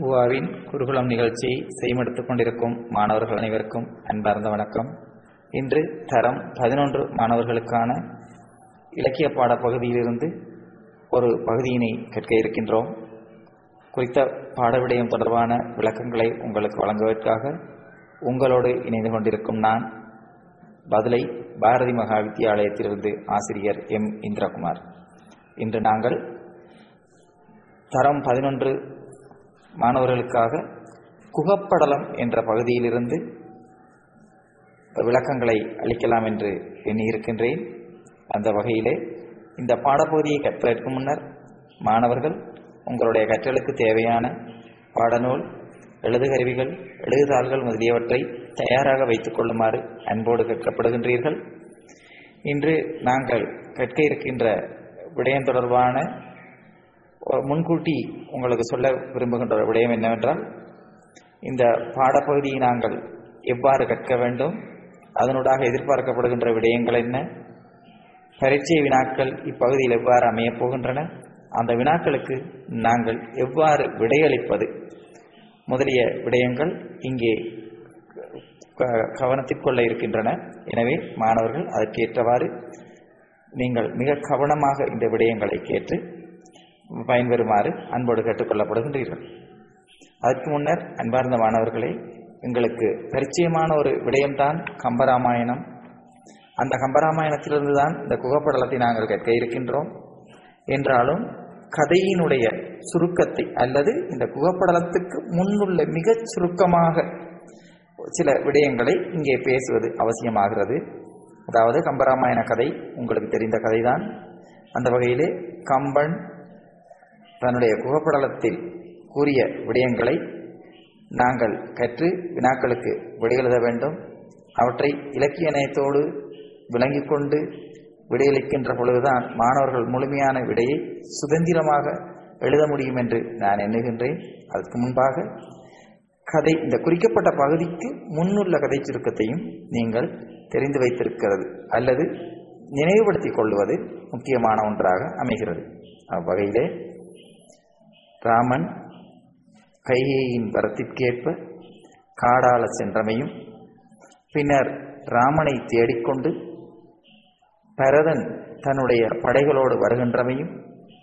ஊவாவின் குருகுலம் நிகழ்ச்சியை செய்மெடுத்துக் கொண்டிருக்கும் மாணவர்கள் அனைவருக்கும் அன்பார்ந்த வணக்கம் இன்று தரம் பதினொன்று மாணவர்களுக்கான இலக்கிய பாட பகுதியிலிருந்து ஒரு பகுதியினை கேட்க இருக்கின்றோம் குறித்த பாடவிடயம் தொடர்பான விளக்கங்களை உங்களுக்கு வழங்குவதற்காக உங்களோடு இணைந்து கொண்டிருக்கும் நான் பதிலை பாரதி மகா வித்தியாலயத்திலிருந்து ஆசிரியர் எம் இந்திரகுமார் இன்று நாங்கள் தரம் பதினொன்று மாணவர்களுக்காக குகப்படலம் என்ற பகுதியிலிருந்து விளக்கங்களை அளிக்கலாம் என்று எண்ணியிருக்கின்றேன் அந்த வகையிலே இந்த பாடப்பகுதியை கற்பதற்கு முன்னர் மாணவர்கள் உங்களுடைய கற்றலுக்கு தேவையான பாடநூல் எழுதுகருவிகள் எழுதுதாள்கள் முதலியவற்றை தயாராக வைத்துக் கொள்ளுமாறு அன்போடு கேட்கப்படுகின்றீர்கள் இன்று நாங்கள் கற்க இருக்கின்ற விடயம் தொடர்பான முன்கூட்டி உங்களுக்கு சொல்ல விரும்புகின்ற விடயம் என்னவென்றால் இந்த பாடப்பகுதியை நாங்கள் எவ்வாறு கற்க வேண்டும் அதனூடாக எதிர்பார்க்கப்படுகின்ற விடயங்கள் என்ன பரீட்சை வினாக்கள் இப்பகுதியில் எவ்வாறு அமையப் போகின்றன அந்த வினாக்களுக்கு நாங்கள் எவ்வாறு விடையளிப்பது முதலிய விடயங்கள் இங்கே கவனத்தில் கொள்ள இருக்கின்றன எனவே மாணவர்கள் அதற்கேற்றவாறு நீங்கள் மிக கவனமாக இந்த விடயங்களை கேட்டு பயன்பெறுமாறு அன்போடு கேட்டுக்கொள்ளப்படுகின்றீர்கள் அதற்கு முன்னர் அன்பார்ந்த மாணவர்களே எங்களுக்கு பரிச்சயமான ஒரு விடயம்தான் கம்பராமாயணம் அந்த கம்பராமாயணத்திலிருந்து தான் இந்த குகப்படலத்தை நாங்கள் கேட்க இருக்கின்றோம் என்றாலும் கதையினுடைய சுருக்கத்தை அல்லது இந்த குகப்படலத்துக்கு முன்னுள்ள மிகச் சுருக்கமாக சில விடயங்களை இங்கே பேசுவது அவசியமாகிறது அதாவது கம்பராமாயண கதை உங்களுக்கு தெரிந்த கதைதான் அந்த வகையிலே கம்பன் தன்னுடைய குகப்படலத்தில் கூறிய விடயங்களை நாங்கள் கற்று வினாக்களுக்கு விடையெழுத வேண்டும் அவற்றை இலக்கிய நயத்தோடு விளங்கிக் கொண்டு விடையளிக்கின்ற பொழுதுதான் மாணவர்கள் முழுமையான விடையை சுதந்திரமாக எழுத முடியும் என்று நான் எண்ணுகின்றேன் அதற்கு முன்பாக கதை இந்த குறிக்கப்பட்ட பகுதிக்கு முன்னுள்ள கதை சுருக்கத்தையும் நீங்கள் தெரிந்து வைத்திருக்கிறது அல்லது நினைவுபடுத்திக் கொள்வது முக்கியமான ஒன்றாக அமைகிறது அவ்வகையிலே ராமன் கைகேயின் வரத்திற்கேற்ப காடாள சென்றமையும் பின்னர் ராமனை தேடிக்கொண்டு பரதன் தன்னுடைய படைகளோடு வருகின்றமையும்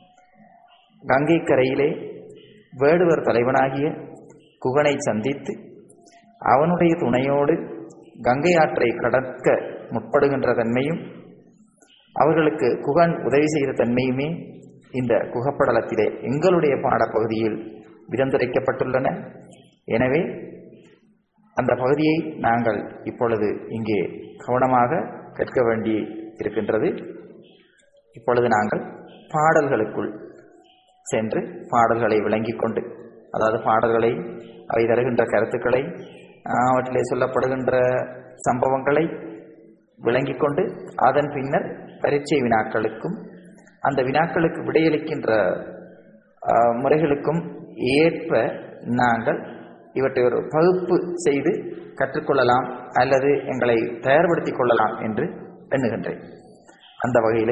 கங்கை கரையிலே வேடுவர் தலைவனாகிய குகனை சந்தித்து அவனுடைய துணையோடு கங்கை ஆற்றை கடக்க முற்படுகின்ற தன்மையும் அவர்களுக்கு குகன் உதவி செய்த தன்மையுமே இந்த குகப்படலத்திலே எங்களுடைய பாடப்பகுதியில் விதந்துரைக்கப்பட்டுள்ளன எனவே அந்த பகுதியை நாங்கள் இப்பொழுது இங்கே கவனமாக கற்க வேண்டி இருக்கின்றது இப்பொழுது நாங்கள் பாடல்களுக்குள் சென்று பாடல்களை விளங்கிக் கொண்டு அதாவது பாடல்களை அவை தருகின்ற கருத்துக்களை அவற்றிலே சொல்லப்படுகின்ற சம்பவங்களை விளங்கிக் கொண்டு அதன் பின்னர் பரீட்சை வினாக்களுக்கும் அந்த வினாக்களுக்கு விடையளிக்கின்ற முறைகளுக்கும் ஏற்ப நாங்கள் இவற்றை ஒரு பகுப்பு செய்து கற்றுக்கொள்ளலாம் அல்லது எங்களை தயார்படுத்திக் கொள்ளலாம் என்று எண்ணுகின்றேன் அந்த வகையிலே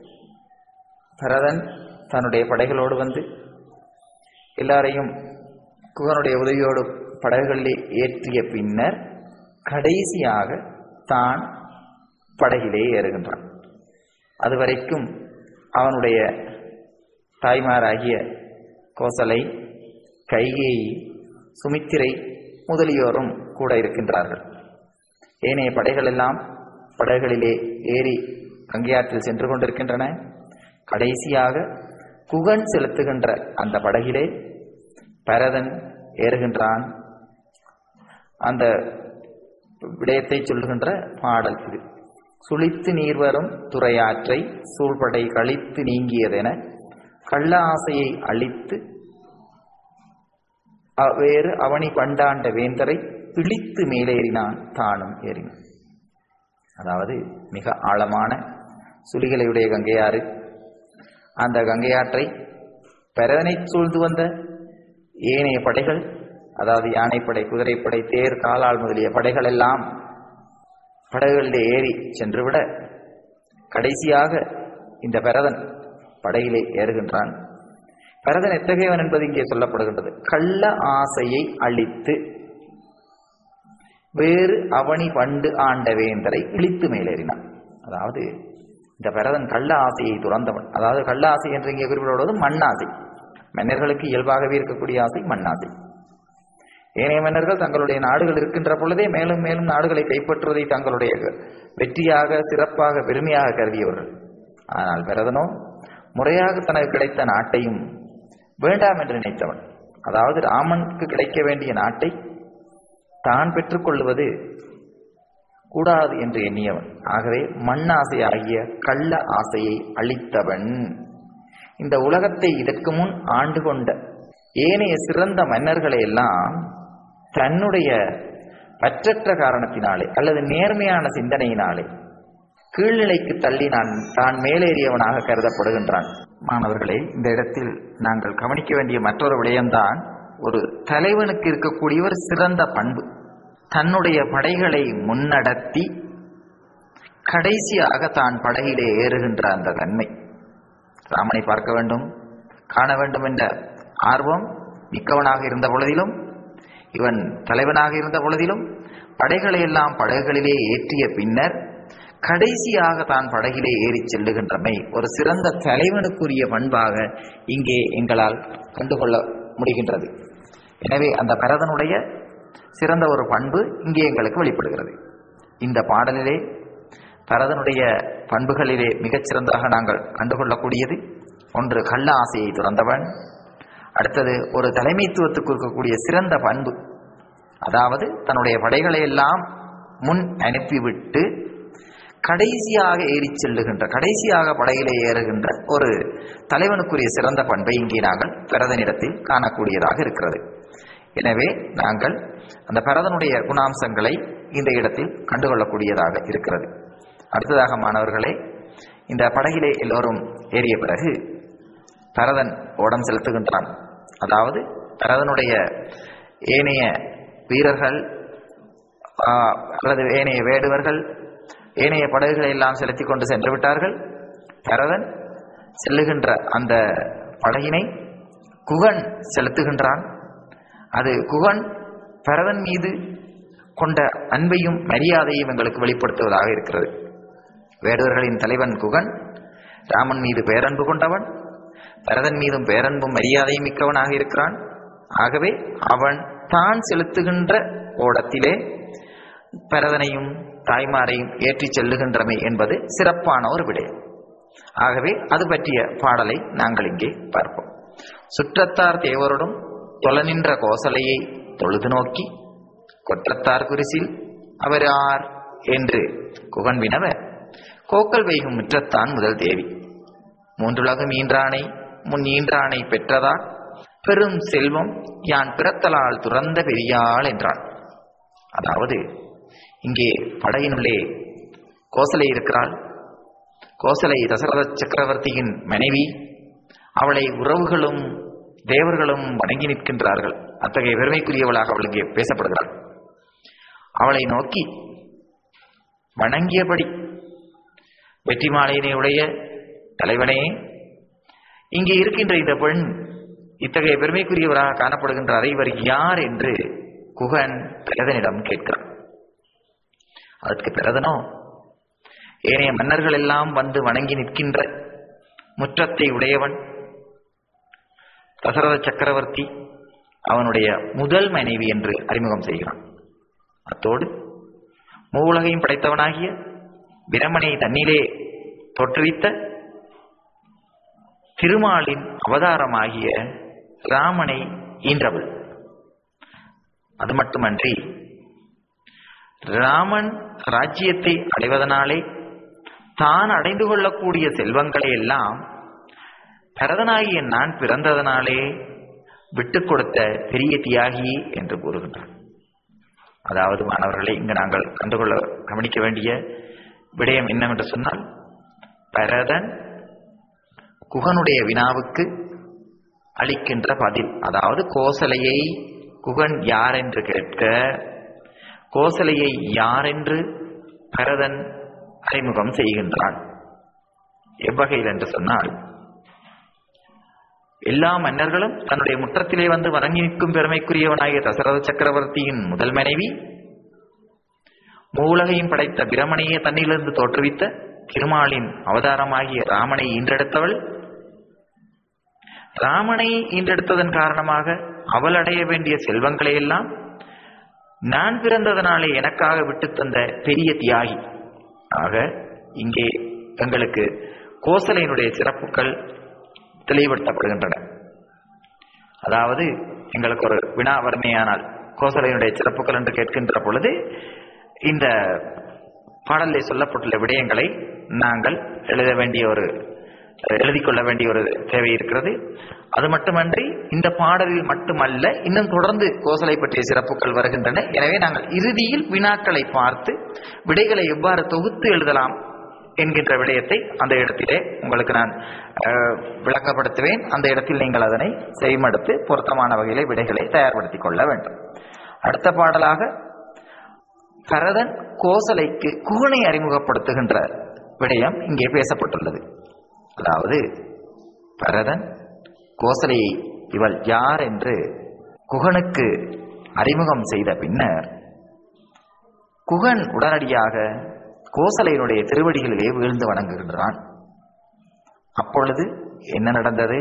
பரதன் தன்னுடைய படைகளோடு வந்து எல்லாரையும் குகனுடைய உதவியோடு படகுகளிலே ஏற்றிய பின்னர் கடைசியாக தான் படகிலே ஏறுகின்றான் அதுவரைக்கும் அவனுடைய தாய்மாராகிய கோசலை கைகேயி சுமித்திரை முதலியோரும் கூட இருக்கின்றார்கள் ஏனைய படைகள் எல்லாம் படகுகளிலே ஏறி கங்கையாற்றில் சென்று கொண்டிருக்கின்றன கடைசியாக குகன் செலுத்துகின்ற அந்த படகிலே பரதன் ஏறுகின்றான் அந்த விடயத்தை சொல்லுகின்ற பாடல் இது சுழித்து நீர் வரும் துறையாற்றை சூழ்படை கழித்து நீங்கியதென கள்ள ஆசையை அழித்து வேறு அவனி பண்டாண்ட வேந்தரை பிழித்து மேலேறினான் தானும் ஏறினான் அதாவது மிக ஆழமான சுழிகளையுடைய கங்கையாறு அந்த கங்கையாற்றை பரதனை சூழ்ந்து வந்த ஏனைய படைகள் அதாவது யானைப்படை குதிரைப்படை தேர் காலால் முதலிய படைகள் எல்லாம் படகுகளிலே ஏறி சென்றுவிட கடைசியாக இந்த பரதன் படையிலே ஏறுகின்றான் பரதன் எத்தகையவன் என்பது இங்கே சொல்லப்படுகின்றது கள்ள ஆசையை அழித்து வேறு அவனி பண்டு ஆண்ட வேந்தரை இழித்து மேலேறினான் அதாவது இந்த பரதன் கள்ள ஆசையை துறந்தவன் அதாவது கள்ள ஆசை என்று இங்கே குறிப்பிடுவது மண்ணாசை மன்னர்களுக்கு இயல்பாகவே இருக்கக்கூடிய ஆசை மண்ணாசை ஏனைய மன்னர்கள் தங்களுடைய நாடுகள் இருக்கின்ற பொழுதே மேலும் மேலும் நாடுகளை கைப்பற்றுவதை தங்களுடைய வெற்றியாக சிறப்பாக பெருமையாக கருதியவர்கள் ஆனால் பரதனோ முறையாக தனக்கு கிடைத்த நாட்டையும் வேண்டாம் என்று நினைத்தவன் அதாவது ராமனுக்கு கிடைக்க வேண்டிய நாட்டை தான் பெற்றுக்கொள்வது கூடாது என்று எண்ணியவன் ஆகவே மண்ணாசை ஆகிய கள்ள ஆசையை அழித்தவன் இந்த உலகத்தை இதற்கு முன் ஆண்டு கொண்ட ஏனைய சிறந்த மன்னர்களை எல்லாம் தன்னுடைய பற்றற்ற காரணத்தினாலே அல்லது நேர்மையான சிந்தனையினாலே கீழ்நிலைக்கு தள்ளி நான் தான் மேலேறியவனாக கருதப்படுகின்றான் மாணவர்களே இந்த இடத்தில் நாங்கள் கவனிக்க வேண்டிய மற்றொரு விடயம்தான் ஒரு தலைவனுக்கு இருக்கக்கூடிய ஒரு சிறந்த பண்பு தன்னுடைய படைகளை முன்னடத்தி கடைசியாக தான் படகிலே ஏறுகின்ற அந்த தன்மை ராமனை பார்க்க வேண்டும் காண வேண்டும் என்ற ஆர்வம் மிக்கவனாக இருந்த பொழுதிலும் இவன் தலைவனாக இருந்த பொழுதிலும் படைகளை எல்லாம் படகுகளிலே ஏற்றிய பின்னர் கடைசியாக தான் படகிலே ஏறி செல்லுகின்றமை ஒரு சிறந்த தலைவனுக்குரிய பண்பாக இங்கே எங்களால் கண்டுகொள்ள முடிகின்றது எனவே அந்த பரதனுடைய சிறந்த ஒரு பண்பு இங்கே எங்களுக்கு வெளிப்படுகிறது இந்த பாடலிலே பரதனுடைய பண்புகளிலே மிகச்சிறந்ததாக நாங்கள் கண்டுகொள்ளக்கூடியது ஒன்று கள்ள ஆசையை துறந்தவன் அடுத்தது ஒரு தலைமைத்துவத்துக்கு இருக்கக்கூடிய சிறந்த பண்பு அதாவது தன்னுடைய படைகளை எல்லாம் முன் அனுப்பிவிட்டு கடைசியாக ஏறி செல்லுகின்ற கடைசியாக படையிலே ஏறுகின்ற ஒரு தலைவனுக்குரிய சிறந்த பண்பை இங்கே நாங்கள் பரதனிடத்தில் காணக்கூடியதாக இருக்கிறது எனவே நாங்கள் அந்த பரதனுடைய குணாம்சங்களை இந்த இடத்தில் கண்டுகொள்ளக்கூடியதாக இருக்கிறது அடுத்ததாக மாணவர்களே இந்த படகிலே எல்லோரும் ஏறிய பிறகு பரதன் ஓடம் செலுத்துகின்றான் அதாவது பரதனுடைய ஏனைய வீரர்கள் அல்லது ஏனைய வேடுவர்கள் ஏனைய படகுகளை எல்லாம் செலுத்தி கொண்டு சென்று விட்டார்கள் பரதன் செல்லுகின்ற அந்த படகினை குகன் செலுத்துகின்றான் அது குகன் பரதன் மீது கொண்ட அன்பையும் மரியாதையும் எங்களுக்கு வெளிப்படுத்துவதாக இருக்கிறது வேடுவர்களின் தலைவன் குகன் ராமன் மீது பேரன்பு கொண்டவன் பரதன் மீதும் பேரன்பும் மரியாதையும் மிக்கவனாக இருக்கிறான் ஆகவே அவன் தான் செலுத்துகின்ற ஓடத்திலே பரதனையும் தாய்மாரையும் ஏற்றிச் செல்லுகின்றமை என்பது சிறப்பான ஒரு விடயம் ஆகவே அது பற்றிய பாடலை நாங்கள் இங்கே பார்ப்போம் சுற்றத்தார் தேவரோடும் தொலநின்ற கோசலையை தொழுது நோக்கி கொற்றத்தார் குரிசில் அவர் ஆர் என்று குகன் வினவ கோக்கல் வைகும் முற்றத்தான் முதல் தேவி மூன்றுலகம் ஈன்றானை முன் ஈன்றானை பெற்றதா பெரும் செல்வம் யான் பிறத்தலால் துறந்த பெரியாள் என்றான் அதாவது இங்கே படையினுள்ளே கோசலை இருக்கிறாள் கோசலை தசரத சக்கரவர்த்தியின் மனைவி அவளை உறவுகளும் தேவர்களும் வணங்கி நிற்கின்றார்கள் அத்தகைய பெருமைக்குரியவளாக அவள் இங்கே பேசப்படுகிறாள் அவளை நோக்கி வணங்கியபடி வெற்றி மாலையினையுடைய தலைவனே இங்கே இருக்கின்ற இந்த பெண் இத்தகைய பெருமைக்குரியவராக காணப்படுகின்றார் இவர் யார் என்று குகன் பிரதனிடம் கேட்கிறார் அதற்கு பிரதனோ ஏனைய மன்னர்கள் எல்லாம் வந்து வணங்கி நிற்கின்ற முற்றத்தை உடையவன் தசரத சக்கரவர்த்தி அவனுடைய முதல் மனைவி என்று அறிமுகம் செய்கிறான் அத்தோடு மூவுலகையும் படைத்தவனாகிய பிரமனை தன்னிலே தோற்றுவித்த திருமாலின் அவதாரமாகிய ராமனை ஈன்றவள் அது மட்டுமன்றி ராமன் ராஜ்யத்தை அடைவதனாலே தான் அடைந்து கொள்ளக்கூடிய செல்வங்களை எல்லாம் பரதனாகிய நான் பிறந்ததனாலே விட்டுக் கொடுத்த பெரிய தியாகி என்று கூறுகின்றான் அதாவது மாணவர்களை இங்கு நாங்கள் கண்டுகொள்ள கவனிக்க வேண்டிய விடயம் என்னவென்று சொன்னால் பரதன் குகனுடைய வினாவுக்கு அளிக்கின்ற பதில் அதாவது கோசலையை குகன் யார் என்று கேட்க கோசலையை யார் என்று பரதன் அறிமுகம் செய்கின்றான் எவ்வகையில் என்று சொன்னால் எல்லா மன்னர்களும் தன்னுடைய முற்றத்திலே வந்து வணங்கி நிற்கும் பெருமைக்குரியவனாகிய தசரத சக்கரவர்த்தியின் முதல் மனைவி மூலகையும் படைத்த பிரமணையே தன்னிலிருந்து தோற்றுவித்த திருமாலின் அவதாரமாகிய ராமனை ஈன்றெடுத்தவள் ராமனை ஈன்றெடுத்ததன் காரணமாக அவள் அடைய வேண்டிய செல்வங்களை எல்லாம் நான் பிறந்ததனாலே எனக்காக விட்டு தந்த பெரிய தியாகி ஆக இங்கே எங்களுக்கு கோசலையினுடைய சிறப்புகள் தெளிவுபடுத்தப்படுகின்றன அதாவது எங்களுக்கு ஒரு வினா வறுமையானால் கோசலையினுடைய சிறப்புகள் என்று கேட்கின்ற பொழுது இந்த பாடலில் சொல்லப்பட்டுள்ள விடயங்களை நாங்கள் எழுத வேண்டிய ஒரு எழுதிக் கொள்ள வேண்டிய ஒரு தேவை இருக்கிறது அது மட்டுமன்றி இந்த பாடலில் மட்டுமல்ல இன்னும் தொடர்ந்து கோசலை பற்றிய சிறப்புகள் வருகின்றன எனவே நாங்கள் இறுதியில் வினாக்களை பார்த்து விடைகளை எவ்வாறு தொகுத்து எழுதலாம் என்கின்ற விடயத்தை அந்த இடத்திலே உங்களுக்கு நான் அஹ், விளக்கப்படுத்துவேன் அந்த இடத்தில் நீங்கள் அதனை செய்மடுத்து பொருத்தமான வகையிலே விடைகளை தயார்படுத்திக் கொள்ள வேண்டும் அடுத்த பாடலாக பரதன் கோசலைக்கு குகனை அறிமுகப்படுத்துகின்ற விடயம் இங்கே பேசப்பட்டுள்ளது அதாவது பரதன் கோசலையை இவள் யார் என்று குகனுக்கு அறிமுகம் செய்த பின்னர் குகன் உடனடியாக கோசலையினுடைய திருவடிகளிலே வீழ்ந்து வணங்குகின்றான் அப்பொழுது என்ன நடந்தது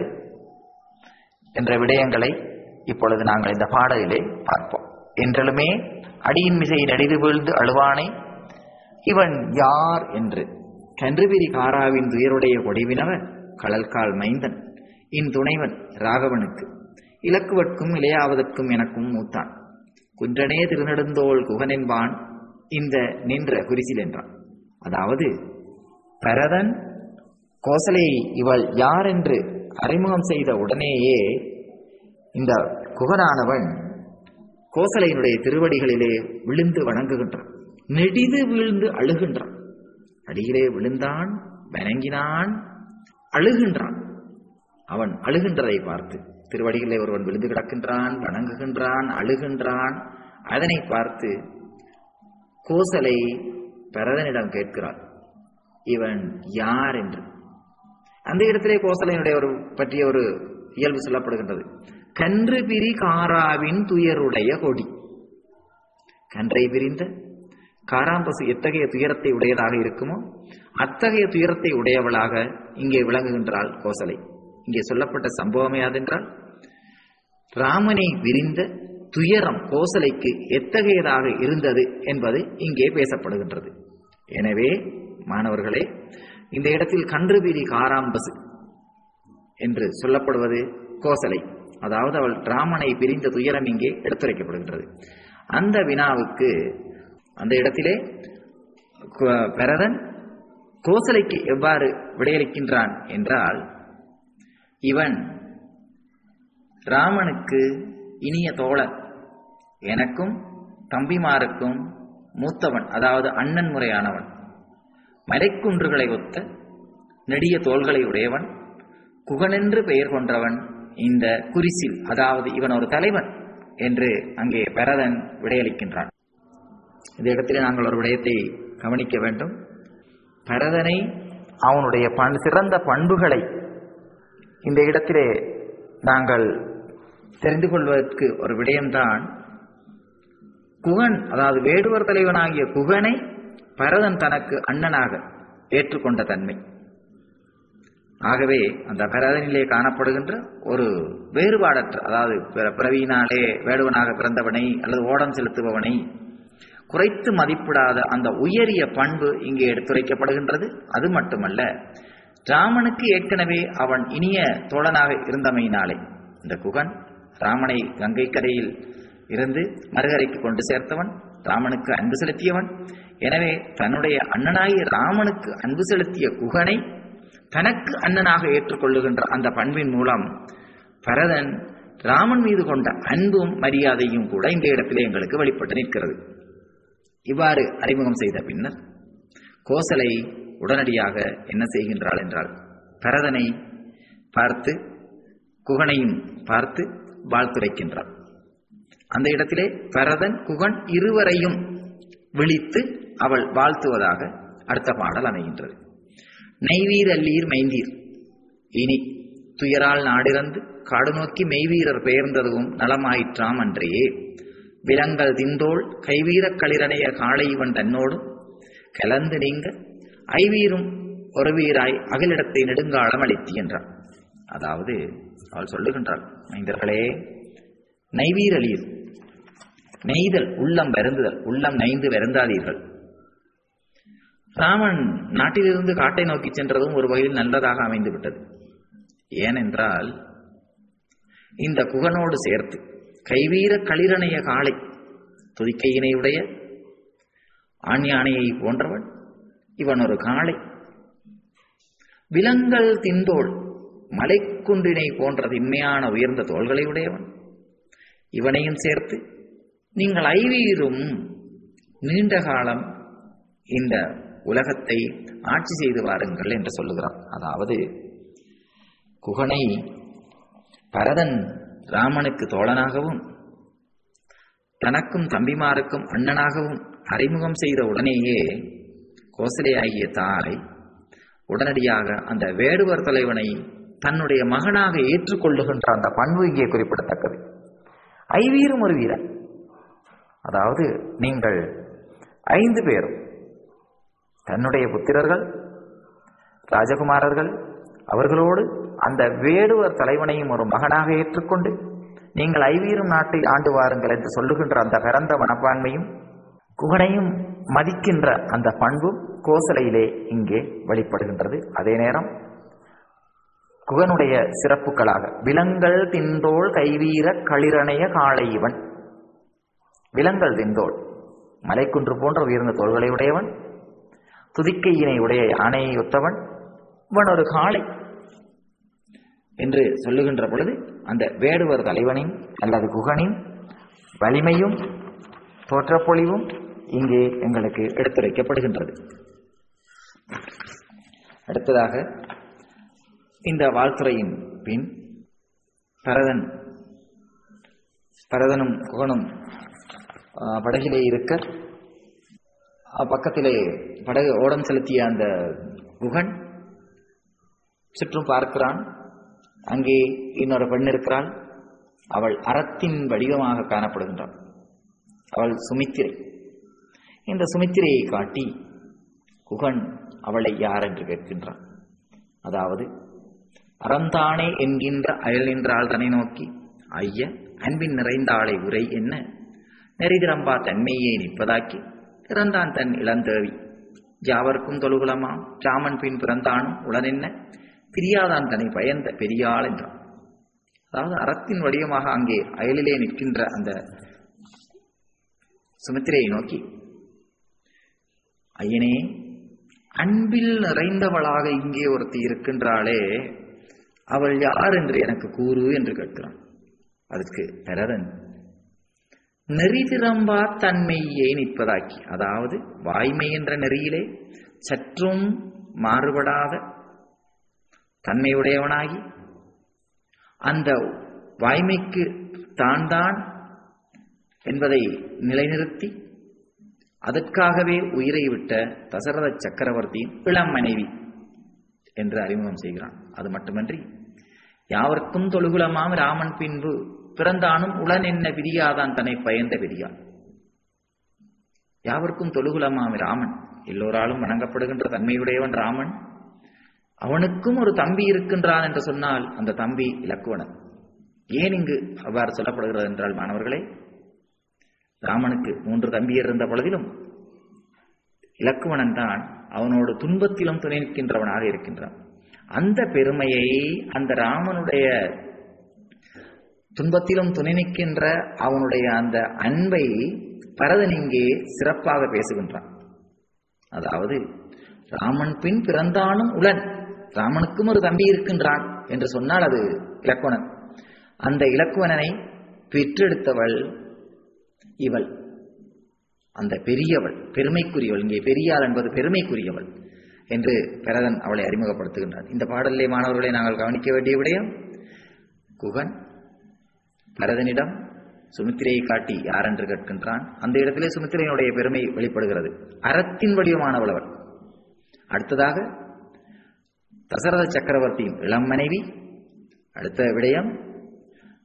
என்ற விடயங்களை இப்பொழுது நாங்கள் இந்த பாடலிலே பார்ப்போம் என்றலுமே அடியின் மிசை நடிது வீழ்ந்து அழுவானை இவன் யார் என்று கன்றுபிரி காராவின் துயருடைய கொடிவினவன் கடல்கால் மைந்தன் இன் துணைவன் ராகவனுக்கு இலக்குவட்கும் இளையாவதற்கும் எனக்கும் மூத்தான் குன்றனே திருநெடுந்தோள் குகனென்பான் இந்த நின்ற குறிசில் என்றான் அதாவது பரதன் கோசலையை இவள் யார் என்று அறிமுகம் செய்த உடனேயே இந்த குகனானவன் கோசலையினுடைய திருவடிகளிலே விழுந்து வணங்குகின்றான் நெடிது வீழ்ந்து அழுகின்றான் அடியிலே விழுந்தான் வணங்கினான் அழுகின்றான் அவன் அழுகின்றதை பார்த்து திருவடிகளிலே ஒருவன் விழுந்து கிடக்கின்றான் வணங்குகின்றான் அழுகின்றான் அதனை பார்த்து கோசலை பரதனிடம் கேட்கிறாள் இவன் யார் என்று அந்த இடத்திலே கோசலையினுடைய ஒரு பற்றிய ஒரு இயல்பு சொல்லப்படுகின்றது கன்று பிரி காராவின் துயருடைய கொடி கன்றை பிரிந்த காராம்பசு எத்தகைய துயரத்தை உடையதாக இருக்குமோ அத்தகைய துயரத்தை உடையவளாக இங்கே விளங்குகின்றாள் கோசலை இங்கே சொல்லப்பட்ட சம்பவமே அதென்றால் ராமனை விரிந்த துயரம் கோசலைக்கு எத்தகையதாக இருந்தது என்பது இங்கே பேசப்படுகின்றது எனவே மாணவர்களே இந்த இடத்தில் கன்றுபிரி காராம்பசு என்று சொல்லப்படுவது கோசலை அதாவது அவள் ராமனை பிரிந்த துயரம் இங்கே எடுத்துரைக்கப்படுகின்றது அந்த வினாவுக்கு அந்த இடத்திலே கு- பரதன் கோசலைக்கு எவ்வாறு விடையளிக்கின்றான் என்றால் இவன் ராமனுக்கு இனிய தோழன் எனக்கும் தம்பிமாருக்கும் மூத்தவன் அதாவது அண்ணன் முறையானவன் மலைக்குன்றுகளை ஒத்த நெடிய தோள்களை உடையவன் குகனென்று பெயர் கொண்டவன் இந்த குறிசில் அதாவது இவன் ஒரு தலைவன் என்று அங்கே பரதன் விடையளிக்கின்றான் இந்த இடத்திலே நாங்கள் ஒரு விடயத்தை கவனிக்க வேண்டும் பரதனை அவனுடைய பண் சிறந்த பண்புகளை இந்த இடத்திலே நாங்கள் தெரிந்து கொள்வதற்கு ஒரு விடயம்தான் குகன் அதாவது வேடுவர் தலைவனாகிய குகனை பரதன் தனக்கு அண்ணனாக ஏற்றுக்கொண்ட தன்மை ஆகவே அந்த பரதனிலே காணப்படுகின்ற ஒரு வேறுபாடற்ற அதாவது பிற- பிறவியினாலே வேடுவனாக பிறந்தவனை அல்லது ஓடம் செலுத்துபவனை குறைத்து மதிப்பிடாத அந்த உயரிய பண்பு இங்கே எடுத்துரைக்கப்படுகின்றது அது மட்டுமல்ல ராமனுக்கு ஏற்கனவே அவன் இனிய தோழனாக இருந்தமையினாலே இந்த குகன் ராமனை கங்கை கரையில் இருந்து மறுகரைக்கு கொண்டு சேர்த்தவன் ராமனுக்கு அன்பு செலுத்தியவன் எனவே தன்னுடைய அண்ணனாகிய ராமனுக்கு அன்பு செலுத்திய குகனை தனக்கு அண்ணனாக ஏற்றுக்கொள்ளுகின்ற அந்த பண்பின் மூலம் பரதன் ராமன் மீது கொண்ட அன்பும் மரியாதையும் கூட இந்த இடத்திலே எங்களுக்கு வெளிப்பட்டு நிற்கிறது இவ்வாறு அறிமுகம் செய்த பின்னர் கோசலை உடனடியாக என்ன செய்கின்றாள் என்றால் பரதனை பார்த்து குகனையும் பார்த்து வாழ்த்துரைக்கின்றாள் அந்த இடத்திலே பரதன் குகன் இருவரையும் விழித்து அவள் வாழ்த்துவதாக அடுத்த பாடல் அமைகின்றது நெய்வீர் அல்லீர் மைந்தீர் இனி துயரால் நாடிறந்து காடு நோக்கி மெய்வீரர் பெயர்ந்ததும் நலமாயிற்றாம் அன்றே விலங்கல் திந்தோள் கைவீரக் களிரணைய காளை இவன் தன்னோடு கலந்து நீங்க ஐவீரும் ஒரு வீராய் அகிலிடத்தை நெடுங்காலம் அளித்தி என்றார் அதாவது அவள் சொல்லுகின்றாள் மைந்தர்களே நைவீரலீர் நெய்தல் உள்ளம் வருந்துதல் உள்ளம் நைந்து வருந்தாதீர்கள் ராமன் நாட்டிலிருந்து காட்டை நோக்கி சென்றதும் ஒரு வகையில் நல்லதாக அமைந்து விட்டது ஏனென்றால் இந்த குகனோடு சேர்த்து கைவீர களிரணைய காளை துதிக்கையினையுடைய ஆண் யானையை போன்றவன் இவன் ஒரு காளை விலங்கல் திந்தோள் மலைக்குன்றினை போன்ற திண்மையான உயர்ந்த தோள்களை உடையவன் இவனையும் சேர்த்து நீங்கள் ஐவீரும் நீண்ட காலம் இந்த உலகத்தை ஆட்சி செய்து வாருங்கள் என்று சொல்லுகிறான் அதாவது குகனை பரதன் ராமனுக்கு தோழனாகவும் தனக்கும் தம்பிமாருக்கும் அண்ணனாகவும் அறிமுகம் செய்த உடனேயே கோசலையாகிய தாய் உடனடியாக அந்த வேடுவர் தலைவனை தன்னுடைய மகனாக ஏற்றுக்கொள்ளுகின்ற அந்த பண்பு இங்கே குறிப்பிடத்தக்கது ஐவீரும் ஒரு வீரன் அதாவது நீங்கள் ஐந்து பேரும் தன்னுடைய புத்திரர்கள் ராஜகுமாரர்கள் அவர்களோடு அந்த வேடுவர் தலைவனையும் ஒரு மகனாக ஏற்றுக்கொண்டு நீங்கள் ஐவீரும் நாட்டை ஆண்டு வாருங்கள் என்று சொல்லுகின்ற அந்த பிறந்த மனப்பான்மையும் குகனையும் மதிக்கின்ற அந்த பண்பும் கோசலையிலே இங்கே வெளிப்படுகின்றது அதே நேரம் குகனுடைய சிறப்புகளாக விலங்கல் திந்தோள் கைவீர களிரணைய காளை இவன் விலங்கல் திந்தோள் மலைக்குன்று போன்ற உயர்ந்த தோள்களை உடையவன் துதிக்கையினை உடைய யானையை ஒத்தவன் இவன் ஒரு காளை என்று சொல்லுகின்ற பொழுது அந்த வேடுவர் தலைவனின் அல்லது குகனின் வலிமையும் தோற்றப்பொழிவும் இங்கே எங்களுக்கு எடுத்துரைக்கப்படுகின்றது அடுத்ததாக இந்த வாழ்த்துறையின் பின் பரதன் பரதனும் குகனும் ஆ, படகிலே இருக்க ஆ, பக்கத்திலே படகு ஓடம் செலுத்திய அந்த குகன் சுற்றும் பார்க்கிறான் அங்கே இன்னொரு பெண் இருக்கிறாள் அவள் அறத்தின் வடிவமாக காணப்படுகின்றாள் அவள் சுமித்திரை இந்த சுமித்திரையை காட்டி குகன் அவளை யார் என்று கேட்கின்றான் அதாவது அறந்தானே என்கின்ற அயல் நின்றாள் தன்னை நோக்கி ஐய அன்பின் நிறைந்தாளை உரை என்ன நெறிதிரம்பா தன்மையே நிற்பதாக்கி பிறந்தான் தன் இளந்தேவி யாவர்க்கும் தொழுகுலமாம் ராமன் பின் பிறந்தானும் உடனென்ன பிரியாதான் தன்னை பயந்த பெரியாள் என்றான் அதாவது அறத்தின் வடிவமாக அங்கே அயலிலே நிற்கின்ற அந்த சுமித்திரையை நோக்கி ஐயனே அன்பில் நிறைந்தவளாக இங்கே ஒருத்தி இருக்கின்றாளே அவள் யார் என்று எனக்கு கூறு என்று கேட்கிறான் அதுக்கு பரதன் நெறி திறம்பா தன்மையை நிற்பதாக்கி அதாவது வாய்மை என்ற நெறியிலே சற்றும் மாறுபடாத தன்மையுடையவனாகி அந்த வாய்மைக்கு தான் தான் என்பதை நிலைநிறுத்தி அதற்காகவே உயிரை விட்ட தசரத சக்கரவர்த்தியின் இளம் மனைவி என்று அறிமுகம் செய்கிறான் அது மட்டுமன்றி யாவர்க்கும் தொழுகுலமாம் ராமன் பின்பு பிறந்தானும் உளன் என்ன பிரியாதான் தன்னை பயந்த பிரியான் யாவர்க்கும் தொழுகுலமாம் ராமன் எல்லோராலும் வணங்கப்படுகின்ற தன்மையுடையவன் ராமன் அவனுக்கும் ஒரு தம்பி இருக்கின்றான் என்று சொன்னால் அந்த தம்பி இலக்குவனன் ஏன் இங்கு அவ்வாறு சொல்லப்படுகிறது என்றால் மாணவர்களே ராமனுக்கு மூன்று தம்பியர் இருந்த பொழுதிலும் இலக்குவனன் தான் அவனோடு துன்பத்திலும் துணை நிற்கின்றவனாக இருக்கின்றான் அந்த பெருமையை அந்த ராமனுடைய துன்பத்திலும் துணை நிற்கின்ற அவனுடைய அந்த அன்பை பரதன் இங்கே சிறப்பாக பேசுகின்றான் அதாவது ராமன் பின் பிறந்தானும் உளன் ராமனுக்கும் ஒரு தம்பி இருக்கின்றான் என்று சொன்னால் அது இலக்குவனன் அந்த இலக்குவனனை பெற்றெடுத்தவள் இவள் அந்த பெரியவள் பெருமைக்குரியவள் இங்கே பெரியாள் என்பது பெருமைக்குரியவள் என்று பரதன் அவளை அறிமுகப்படுத்துகின்றான் இந்த பாடலிலே மாணவர்களை நாங்கள் கவனிக்க வேண்டிய விடயம் குகன் பரதனிடம் சுமித்திரையை காட்டி யார் என்று கேட்கின்றான் அந்த இடத்திலே சுமித்திரையினுடைய பெருமை வெளிப்படுகிறது அறத்தின் வடிவமானவள் அவள் அடுத்ததாக தசரத சக்கரவர்த்தியின் இளம் மனைவி அடுத்த விடயம்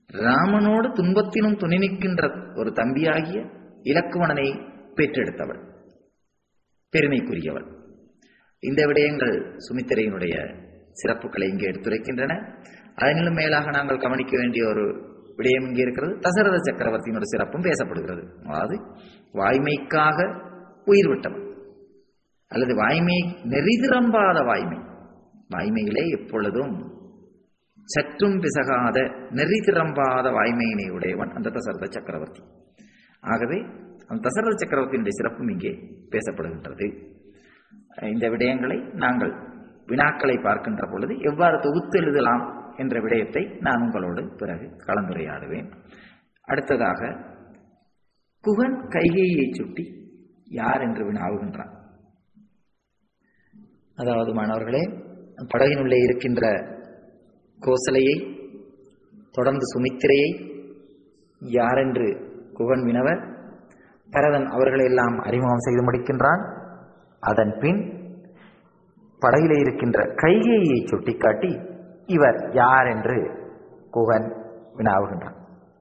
ராமனோடு துன்பத்திலும் துணை நிற்கின்ற ஒரு தம்பியாகிய இலக்குவணனை பெற்றெடுத்தவள் பெருமைக்குரியவள் இந்த விடயங்கள் சுமித்திரையினுடைய சிறப்புகளை இங்கே எடுத்துரைக்கின்றன அதனிலும் மேலாக நாங்கள் கவனிக்க வேண்டிய ஒரு விடயம் இங்கே இருக்கிறது தசரத சக்கரவர்த்தியினுடைய சிறப்பும் பேசப்படுகிறது அதாவது வாய்மைக்காக உயிர் விட்டவன் அல்லது வாய்மை நெறிதிரம்பாத வாய்மை வாய்மையிலே எப்பொழுதும் சற்றும் பிசகாத நெறி திறம்பாத வாய்மையினை உடையவன் அந்த தசரத சக்கரவர்த்தி ஆகவே அந்த தசரத சக்கரவர்த்தியினுடைய சிறப்பும் இங்கே பேசப்படுகின்றது இந்த விடயங்களை நாங்கள் வினாக்களை பார்க்கின்ற பொழுது எவ்வாறு தொகுத்து எழுதலாம் என்ற விடயத்தை நான் உங்களோடு பிறகு கலந்துரையாடுவேன் அடுத்ததாக குகன் கைகையை சுட்டி யார் என்று வினாவுகின்றான் அதாவது மாணவர்களே படகினுள்ளே இருக்கின்ற கோசலையை தொடர்ந்து சுமித்திரையை யாரென்று குகன் வினவர் பரதன் அவர்களையெல்லாம் அறிமுகம் செய்து முடிக்கின்றான் அதன் பின் படகிலே இருக்கின்ற கைகேயை சுட்டிக்காட்டி இவர் யார் என்று குகன் வினாவுகின்றான்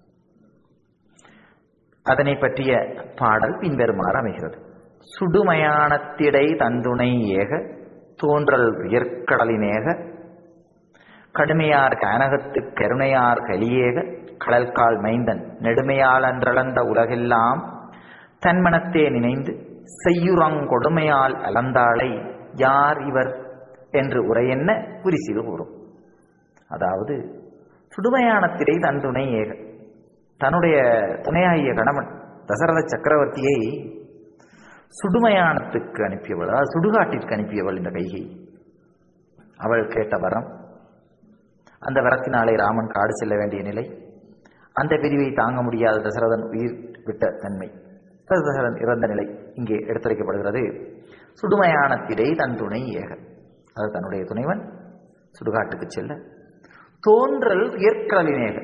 அதனை பற்றிய பாடல் பின்வருமாறு அமைகிறது சுடுமயானத்திடை தந்துணை ஏக தோன்றல் உயர்கடலினேக கடுமையார் கானகத்து கருணையார் கலியேக கடல்கால் மைந்தன் நெடுமையால் அன்றளந்த உலகெல்லாம் தன்மனத்தே நினைந்து செய்யுறங்கொடுமையால் அலந்தாளை யார் இவர் என்று உரையென்ன குறிசிது கூறும் அதாவது சுடுமயானத்திலே தன் துணை ஏக தன்னுடைய துணையாகிய கணவன் தசரத சக்கரவர்த்தியை சுடுமயானத்துக்கு அனுப்பியவள் அதாவது சுடுகாட்டிற்கு அனுப்பியவள் இந்த கைகை அவள் கேட்ட வரம் அந்த வரத்தினாலே ராமன் காடு செல்ல வேண்டிய நிலை அந்த பிரிவை தாங்க முடியாத தசரதன் உயிர் விட்ட தன்மை தசரதன் இறந்த நிலை இங்கே எடுத்துரைக்கப்படுகிறது சுடுமயானத்திலே தன் துணை ஏக அது தன்னுடைய துணைவன் சுடுகாட்டுக்கு செல்ல தோன்றல் உயர்கடலினேக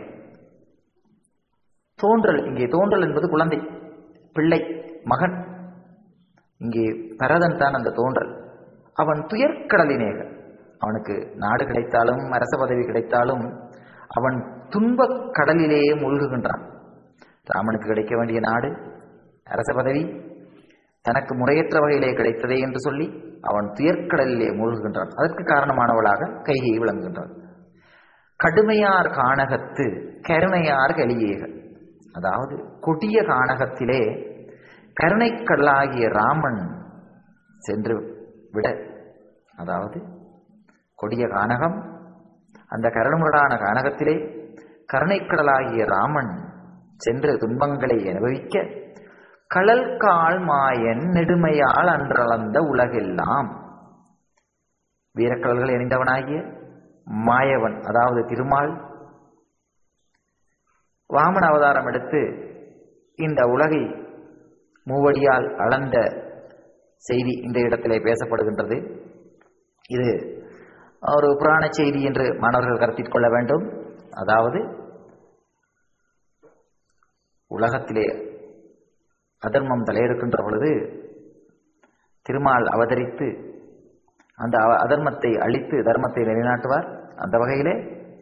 தோன்றல் இங்கே தோன்றல் என்பது குழந்தை பிள்ளை மகன் இங்கே பரதன் தான் அந்த தோன்றல் அவன் துயர்கடலினேக அவனுக்கு நாடு கிடைத்தாலும் அரச பதவி கிடைத்தாலும் அவன் துன்பக் கடலிலேயே மூழ்குகின்றான் ராமனுக்கு கிடைக்க வேண்டிய நாடு அரச பதவி தனக்கு முறையற்ற வகையிலே கிடைத்ததே என்று சொல்லி அவன் துயர்க்கடலிலே மூழ்குகின்றான் அதற்கு காரணமானவளாக கைகை விளங்குகின்றான் கடுமையார் காணகத்து கருணையார் கலியேக அதாவது கொடிய காணகத்திலே கருணைக்கடலாகிய ராமன் சென்று விட அதாவது கொடிய கானகம் அந்த கருணமுரடான கானகத்திலே கருணைக்கடலாகிய ராமன் சென்று துன்பங்களை அனுபவிக்க கடல் கால் மாயன் நெடுமையால் அன்றளந்த உலகெல்லாம் வீரக்கடல்கள் இணைந்தவனாகிய மாயவன் அதாவது திருமால் வாமன அவதாரம் எடுத்து இந்த உலகை மூவடியால் அளந்த செய்தி இந்த இடத்திலே பேசப்படுகின்றது இது ஒரு புராண செய்தி என்று மாணவர்கள் கருத்தில் கொள்ள வேண்டும் அதாவது உலகத்திலே அதர்மம் தலையெடுக்கின்ற பொழுது திருமால் அவதரித்து அந்த அதர்மத்தை அழித்து தர்மத்தை நிலைநாட்டுவார் அந்த வகையிலே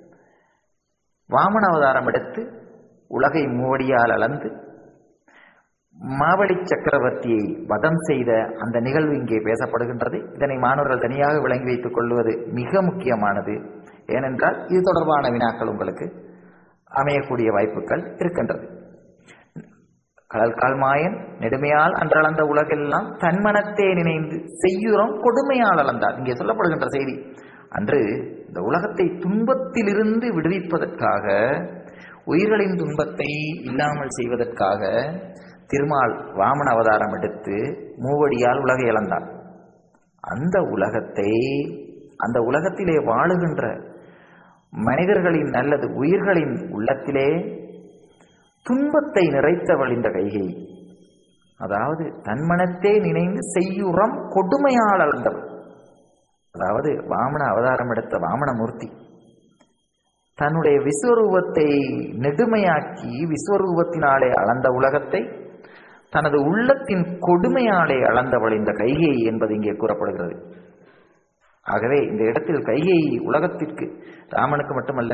வாமன அவதாரம் எடுத்து உலகை மூவடியால் அளந்து மாவடி சக்கரவர்த்தியை வதம் செய்த அந்த நிகழ்வு இங்கே பேசப்படுகின்றது இதனை மாணவர்கள் தனியாக விளங்கி வைத்துக் கொள்வது மிக முக்கியமானது ஏனென்றால் இது தொடர்பான வினாக்கள் உங்களுக்கு அமையக்கூடிய வாய்ப்புகள் இருக்கின்றது கடல் கால்மாயன் நெடுமையால் அன்றளந்த உலகெல்லாம் தன்மனத்தே நினைந்து செய்யுறம் கொடுமையால் அளந்தார் இங்கே சொல்லப்படுகின்ற செய்தி அன்று இந்த உலகத்தை துன்பத்திலிருந்து விடுவிப்பதற்காக உயிர்களின் துன்பத்தை இல்லாமல் செய்வதற்காக திருமால் வாமன அவதாரம் எடுத்து மூவடியால் உலகை இழந்தார் அந்த உலகத்தை அந்த உலகத்திலே வாழுகின்ற மனிதர்களின் அல்லது உயிர்களின் உள்ளத்திலே துன்பத்தை நிறைத்தவள் இந்த கைகை அதாவது தன்மனத்தே நினைந்து செய்யுறம் கொடுமையால் அளந்தவள் அதாவது வாமன அவதாரம் எடுத்த வாமனமூர்த்தி தன்னுடைய விஸ்வரூபத்தை நெடுமையாக்கி விஸ்வரூபத்தினாலே அளந்த உலகத்தை தனது உள்ளத்தின் கொடுமையாலே அளந்தவள் இந்த கைகை என்பது இங்கே கூறப்படுகிறது ஆகவே இந்த இடத்தில் கைகை உலகத்திற்கு ராமனுக்கு மட்டுமல்ல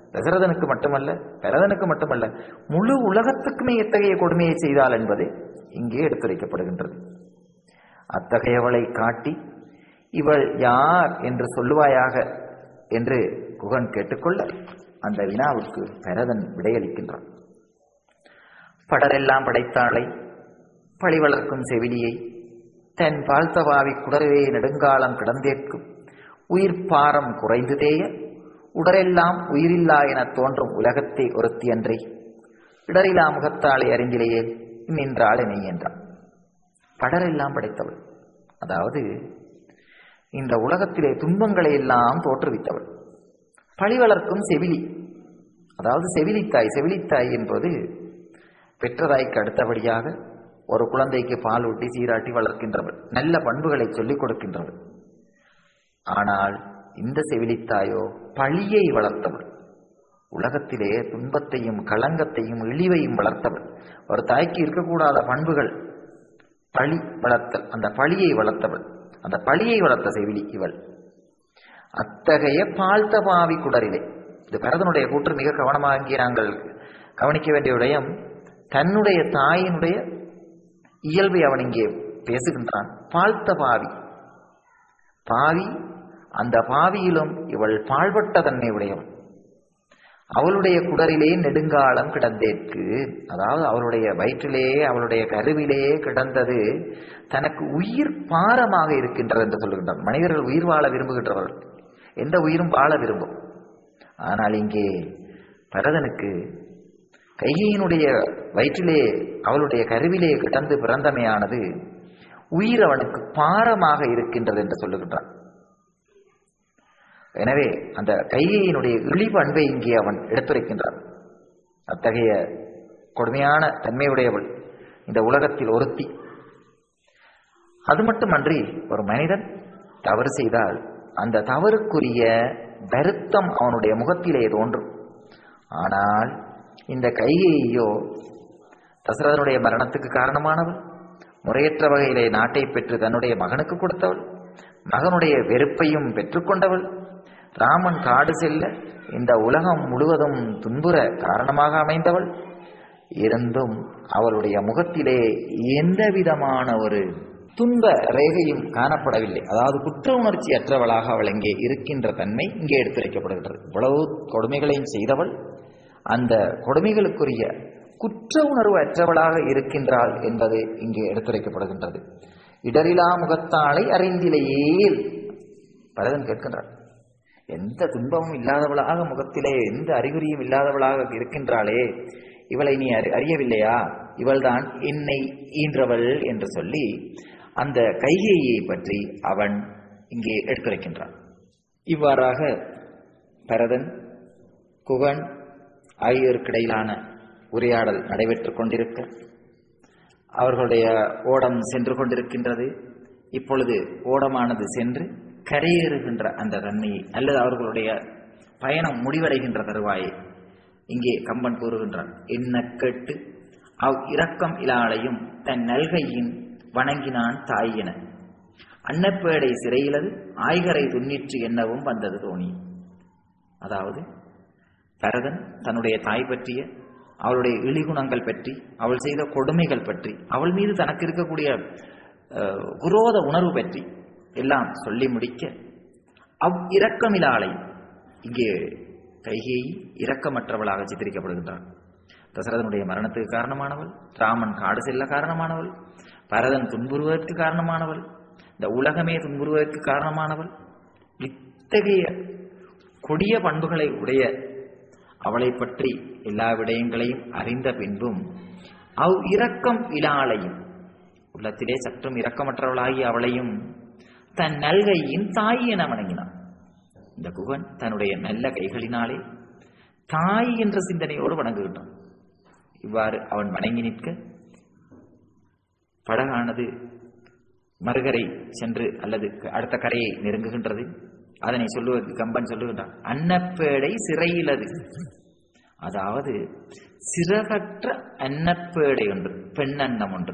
தசரதனுக்கு மட்டுமல்ல பரதனுக்கு மட்டுமல்ல முழு உலகத்துக்குமே எத்தகைய கொடுமையை செய்தாள் என்பது இங்கே எடுத்துரைக்கப்படுகின்றது அத்தகையவளை காட்டி இவள் யார் என்று சொல்லுவாயாக என்று குகன் கேட்டுக்கொள்ள அந்த வினாவுக்கு பரதன் விடையளிக்கின்றான் படரெல்லாம் படைத்தாளை பழி வளர்க்கும் செவிலியை தன் பால்தவாவி குடரவே நெடுங்காலம் கிடந்தேற்கும் உயிர் பாரம் குறைந்து தேய உடரெல்லாம் உயிரில்லா எனத் தோன்றும் உலகத்தை ஒருத்தியன்றே இடரிலா முகத்தாளை அறிந்திலேயே நின்றாள் என்னை என்றான் படரெல்லாம் படைத்தவள் அதாவது இந்த உலகத்திலே துன்பங்களை எல்லாம் தோற்றுவித்தவள் பழி வளர்க்கும் செவிலி அதாவது செவிலித்தாய் செவிலித்தாய் என்பது பெற்றதாய்க்கு அடுத்தபடியாக ஒரு குழந்தைக்கு பால் ஊட்டி சீராட்டி வளர்க்கின்றவள் நல்ல பண்புகளை சொல்லிக் கொடுக்கின்றவள் ஆனால் இந்த செவிலித்தாயோ பழியை வளர்த்தவள் உலகத்திலே துன்பத்தையும் களங்கத்தையும் இழிவையும் வளர்த்தவள் ஒரு தாய்க்கு இருக்கக்கூடாத பண்புகள் பழி வளர்த்தல் அந்த பழியை வளர்த்தவள் அந்த பழியை வளர்த்த செவிலி இவள் அத்தகைய பால்த்த பாவி குடரிலே இது பரதனுடைய கூற்று மிக கவனமாக இங்கே நாங்கள் கவனிக்க வேண்டிய விடயம் தன்னுடைய தாயினுடைய இயல்பை அவன் இங்கே பேசுகின்றான் பால்த்த பாவி பாவி அந்த பாவியிலும் இவள் பாழ்பட்ட தன்மை உடையவள் அவளுடைய குடரிலே நெடுங்காலம் கிடந்தேற்கு அதாவது அவளுடைய வயிற்றிலே அவளுடைய கருவிலே கிடந்தது தனக்கு உயிர் பாரமாக இருக்கின்றது என்று சொல்லுகின்றார் மனிதர்கள் உயிர் வாழ விரும்புகின்றவர்கள் எந்த உயிரும் வாழ விரும்பும் ஆனால் இங்கே பரதனுக்கு கைகையினுடைய வயிற்றிலே அவளுடைய கருவிலே கிடந்து பிறந்தமையானது உயிர் அவனுக்கு பாரமாக இருக்கின்றது என்று சொல்லுகின்றான் எனவே அந்த கைகையினுடைய இழிபண்பை இங்கே அவன் எடுத்துரைக்கின்றான் அத்தகைய கொடுமையான தன்மையுடையவள் இந்த உலகத்தில் ஒருத்தி அது மட்டுமன்றி ஒரு மனிதன் தவறு செய்தால் அந்த தவறுக்குரிய வருத்தம் அவனுடைய முகத்திலே தோன்றும் ஆனால் இந்த கைகையோ தசரதனுடைய மரணத்துக்கு காரணமானவள் முறையற்ற வகையிலே நாட்டை பெற்று தன்னுடைய மகனுக்கு கொடுத்தவள் மகனுடைய வெறுப்பையும் பெற்றுக்கொண்டவள் ராமன் காடு செல்ல இந்த உலகம் முழுவதும் துன்புற காரணமாக அமைந்தவள் இருந்தும் அவளுடைய முகத்திலே எந்த விதமான ஒரு துன்ப ரேகையும் காணப்படவில்லை அதாவது குற்ற உணர்ச்சி அற்றவளாக அவள் இங்கே இருக்கின்ற தன்மை இங்கே எடுத்துரைக்கப்படுகின்றது இவ்வளவு கொடுமைகளையும் செய்தவள் அந்த கொடுமைகளுக்குரிய குற்ற உணர்வு அற்றவளாக இருக்கின்றாள் என்பது இங்கே எடுத்துரைக்கப்படுகின்றது இடரிலா முகத்தாளை அறிந்திலேயே பரதன் கேட்கின்றாள் எந்த துன்பமும் இல்லாதவளாக முகத்திலே எந்த அறிகுறியும் இல்லாதவளாக இருக்கின்றாளே இவளை நீ அறி அறியவில்லையா இவள்தான் என்னை ஈன்றவள் என்று சொல்லி அந்த கைகேயை பற்றி அவன் இங்கே எடுத்துரைக்கின்றான் இவ்வாறாக பரதன் குகன் ஆகியோருக்கிடையிலான உரையாடல் நடைபெற்றுக் கொண்டிருக்க அவர்களுடைய ஓடம் சென்று கொண்டிருக்கின்றது இப்பொழுது ஓடமானது சென்று கரையேறுகின்ற அந்த தன்மையை அல்லது அவர்களுடைய பயணம் முடிவடைகின்ற தருவாயை இங்கே கம்பன் கூறுகின்றான் என்ன கேட்டு அவ் இரக்கம் இலாளையும் தன் நல்கையின் வணங்கினான் தாய் என அன்னப்பேடை சிறையிலது ஆய்கரை துண்ணிற்று என்னவும் வந்தது தோணி அதாவது பரதன் தன்னுடைய தாய் பற்றிய அவளுடைய இழிகுணங்கள் பற்றி அவள் செய்த கொடுமைகள் பற்றி அவள் மீது தனக்கு இருக்கக்கூடிய அஹ், குரோத உணர்வு பற்றி எல்லாம் சொல்லி முடிக்க அவ் இரக்கமிலாளை இங்கே கைகேயி இரக்கமற்றவளாக சித்தரிக்கப்படுகின்றான் தசரதனுடைய மரணத்துக்கு காரணமானவள் ராமன் காடு செல்ல காரணமானவள் பரதன் துன்புறுவதற்கு காரணமானவள் இந்த உலகமே துன்புறுவதற்கு காரணமானவள் இத்தகைய கொடிய பண்புகளை உடைய அவளை பற்றி எல்லா விடயங்களையும் அறிந்த பின்பும் அவ் இரக்கம் இலாளையும் உள்ளத்திலே சற்றும் இரக்கமற்றவளாகி அவளையும் தன் நல்கையின் தாய் என வணங்கினான் இந்த குகன் தன்னுடைய நல்ல கைகளினாலே தாய் என்ற சிந்தனையோடு வணங்குகின்றான் இவ்வாறு அவன் வணங்கி நிற்க படகானது மறுகரை சென்று அல்லது அடுத்த கரையை நெருங்குகின்றது அதனை சொல்லுவது கம்பன் சொல்லுகின்றான் அன்னப்பேடை சிறையிலது அதாவது சிறகற்ற அன்னப்பேடை ஒன்று பெண் அன்னம் ஒன்று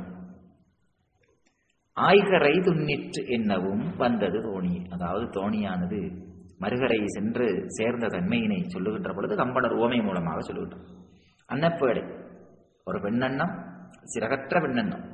ஆய்கரை துண்ணிற்று என்னவும் வந்தது தோணி அதாவது தோணியானது மறுகரை சென்று சேர்ந்த தன்மையினை சொல்லுகின்ற பொழுது கம்பனர் ஓமை மூலமாக சொல்லுகின்றார் அன்னப்பேடை ஒரு பெண்ணெண்ணம் சிறகற்ற பெண்ணெண்ணம்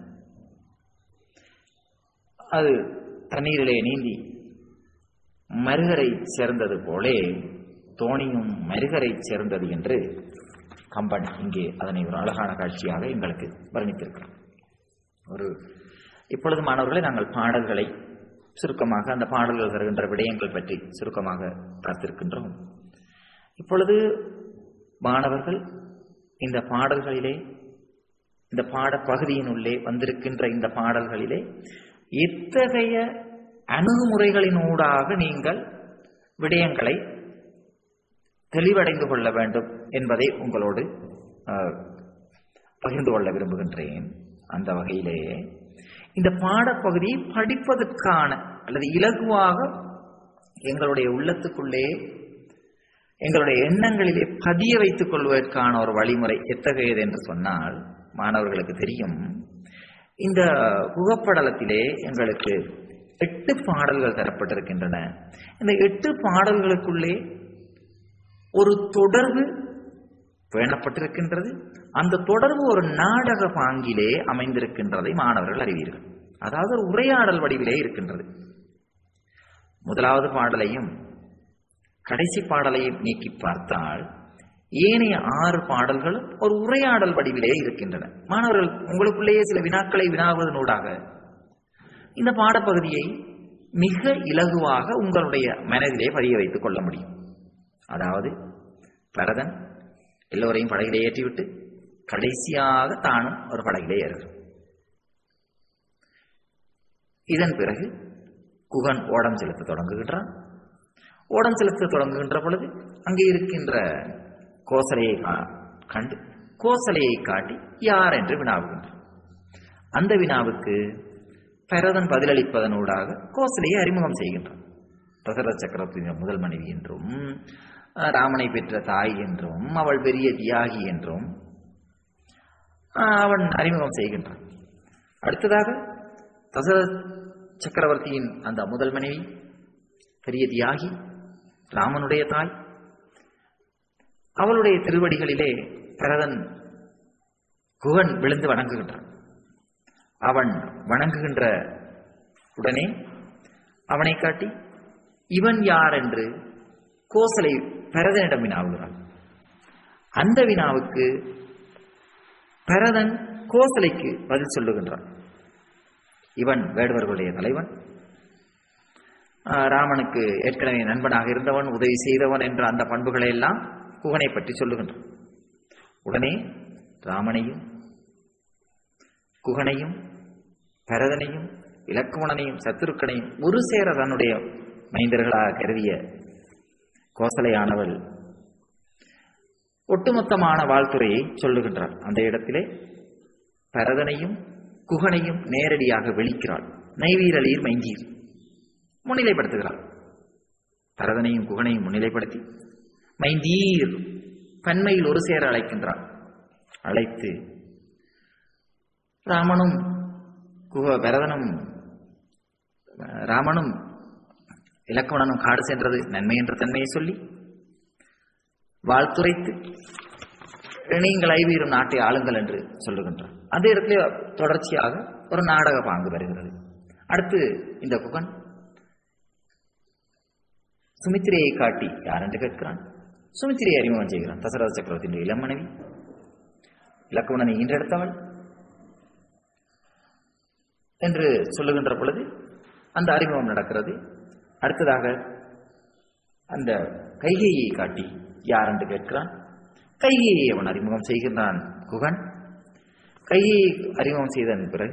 அது தண்ணீரிலே நீந்தி மருகரை சேர்ந்தது போலே தோணியும் மருகரை சேர்ந்தது என்று கம்பன் இங்கே அதனை ஒரு அழகான காட்சியாக எங்களுக்கு வர்ணித்திருக்கிறார் ஒரு இப்பொழுது மாணவர்களை நாங்கள் பாடல்களை சுருக்கமாக அந்த பாடல்கள் வருகின்ற விடயங்கள் பற்றி சுருக்கமாக பார்த்திருக்கின்றோம் இப்பொழுது மாணவர்கள் இந்த பாடல்களிலே இந்த பாட பகுதியினுள்ளே வந்திருக்கின்ற இந்த பாடல்களிலே எத்தகைய அணுகுமுறைகளினூடாக நீங்கள் விடயங்களை தெளிவடைந்து கொள்ள வேண்டும் என்பதை உங்களோடு அஹ், பகிர்ந்து கொள்ள விரும்புகின்றேன் அந்த வகையிலே இந்த பாடப்பகுதியை படிப்பதற்கான அல்லது இலகுவாக எங்களுடைய உள்ளத்துக்குள்ளே எங்களுடைய எண்ணங்களிலே பதிய வைத்துக் கொள்வதற்கான ஒரு வழிமுறை எத்தகையது என்று சொன்னால் மாணவர்களுக்கு தெரியும் இந்த புகப்படலத்திலே எங்களுக்கு எட்டு பாடல்கள் தரப்பட்டிருக்கின்றன இந்த எட்டு பாடல்களுக்குள்ளே ஒரு தொடர்பு பேணப்பட்டிருக்கின்றது அந்த தொடர்பு ஒரு நாடக பாங்கிலே அமைந்திருக்கின்றதை மாணவர்கள் அறிவீர்கள் அதாவது ஒரு உரையாடல் வடிவிலே இருக்கின்றது முதலாவது பாடலையும் கடைசி பாடலையும் நீக்கி பார்த்தால் ஏனைய ஆறு பாடல்களும் ஒரு உரையாடல் வடிவிலே இருக்கின்றன மாணவர்கள் உங்களுக்குள்ளேயே சில வினாக்களை வினாவதனூடாக இந்த பாடப்பகுதியை மிக இலகுவாக உங்களுடைய மனதிலே பதிய வைத்துக் கொள்ள முடியும் அதாவது பரதன் எல்லோரையும் படகிலே ஏற்றிவிட்டு கடைசியாக தானும் ஒரு படகிலே ஏறுகிறான் இதன் பிறகு குகன் ஓடம் செலுத்த தொடங்குகின்றான் ஓடம் செலுத்த தொடங்குகின்ற பொழுது அங்கே இருக்கின்ற கோசலையை கா- கண்டு கோசலையை காட்டி யார் என்று வினாவுகின்றான் அந்த வினாவுக்கு பரதன் பதிலளிப்பதனூடாக கோசலையை அறிமுகம் செய்கின்றான் தசரத சக்கரவர்த்தியின் முதல் மனைவி என்றும் அஹ், ராமனை பெற்ற தாய் என்றும் அவள் பெரிய தியாகி என்றும் அஹ், அவன் அறிமுகம் செய்கின்றான் அடுத்ததாக தசரத சக்கரவர்த்தியின் அந்த முதல் மனைவி பெரிய தியாகி ராமனுடைய தாய் அவளுடைய திருவடிகளிலே பரதன் குகன் விழுந்து வணங்குகின்றான் அவன் வணங்குகின்ற உடனே அவனை காட்டி இவன் யார் என்று கோசலை பரதனிடம் வினாவுகிறான் அந்த வினாவுக்கு பரதன் கோசலைக்கு பதில் சொல்லுகின்றான் இவன் வேடுவர்களுடைய தலைவன் ஆஹ், ராமனுக்கு ஏற்கனவே நண்பனாக இருந்தவன் உதவி செய்தவன் என்ற அந்த பண்புகளை எல்லாம் குகனை பற்றி சொல்லுகின்றான் உடனே ராமனையும் குகனையும் பரதனையும் இலக்குவணனையும் சத்துருக்கனையும் ஒரு சேர தன்னுடைய மைந்தர்களாக கருதிய கோசலையானவள் ஒட்டுமொத்தமான வாழ்த்துறையை சொல்லுகின்றாள் அந்த இடத்திலே பரதனையும் குகனையும் நேரடியாக வெளிக்கிறாள் நைவீரலீர் மைஞ்சீர் முன்னிலைப்படுத்துகிறாள் பரதனையும் குகனையும் முன்னிலைப்படுத்தி மைந்தீர் பன்மையில் ஒரு சேர அழைக்கின்றாள் அழைத்து ராமனும் குக பரதனும் அஹ், ராமனும் இலக்குவணனும் காடு சென்றது நன்மை என்ற தன்மையை சொல்லி வாழ்த்துரைத்து நீங்கள் ஐவீரும் நாட்டை ஆளுங்கள் என்று சொல்லுகின்றார் அந்த இடத்துல தொடர்ச்சியாக ஒரு நாடக பாங்கு வருகிறது அடுத்து இந்த குகன் சுமித்திரையை காட்டி யார் என்று கேட்கிறான் சுமித்திரையை அறிமுகம் செய்கிறான் தசரத சக்கரவர்த்தியின் இளம் மனைவி இலக்குவணனை ஈன்றெடுத்தவள் என்று சொல்லுகின்ற பொழுது அந்த அறிமுகம் நடக்கிறது அடுத்ததாக அந்த கைகையை காட்டி யார் என்று கேட்கிறான் கைகையை அவன் அறிமுகம் செய்கின்றான் குகன் கையை அறிமுகம் செய்ததன் பிறகு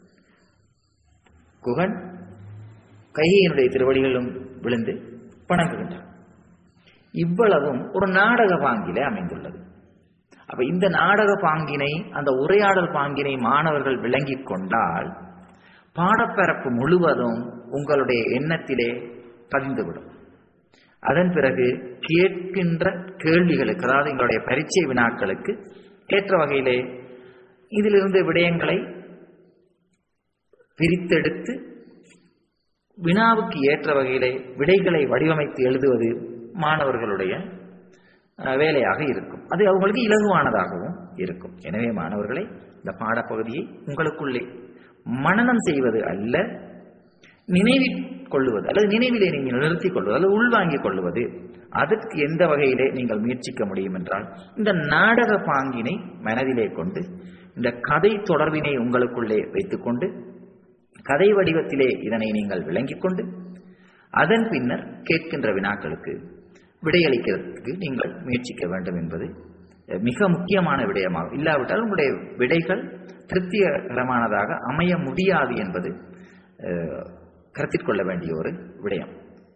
குகன் கையினுடைய திருவடிகளும் விழுந்து வணங்குகின்றான் இவ்வளவும் ஒரு நாடக பாங்கிலே அமைந்துள்ளது அப்ப இந்த நாடக பாங்கினை அந்த உரையாடல் பாங்கினை மாணவர்கள் விளங்கிக் கொண்டால் பாடப்பரப்பு முழுவதும் உங்களுடைய எண்ணத்திலே பதிந்துவிடும் அதன் பிறகு கேட்கின்ற கேள்விகளுக்கு அதாவது எங்களுடைய பரீட்சை வினாக்களுக்கு ஏற்ற வகையிலே இதிலிருந்து விடயங்களை பிரித்தெடுத்து வினாவுக்கு ஏற்ற வகையிலே விடைகளை வடிவமைத்து எழுதுவது மாணவர்களுடைய அஹ், வேலையாக இருக்கும் அது அவங்களுக்கு இலகுவானதாகவும் இருக்கும் எனவே மாணவர்களை இந்த பாடப்பகுதியை உங்களுக்குள்ளே மனனம் செய்வது அல்ல நினைவில் கொள்ளுவது அல்லது நினைவிலே நீங்கள் நிறுத்திக் கொள்வது அல்லது உள்வாங்கிக் கொள்வது அதற்கு எந்த வகையிலே நீங்கள் முயற்சிக்க முடியும் என்றால் இந்த நாடக பாங்கினை மனதிலே கொண்டு இந்த கதை தொடர்பினை உங்களுக்குள்ளே வைத்துக்கொண்டு கதை வடிவத்திலே இதனை நீங்கள் விளங்கிக் கொண்டு அதன் பின்னர் கேட்கின்ற வினாக்களுக்கு விடையளிக்கிறதுக்கு நீங்கள் முயற்சிக்க வேண்டும் என்பது அஹ், மிக முக்கியமான விடயமாகும் இல்லாவிட்டால் உங்களுடைய விடைகள் திருப்திகரமானதாக அமைய முடியாது என்பது அஹ், கருத்தில் கொள்ள வேண்டிய ஒரு விடயம்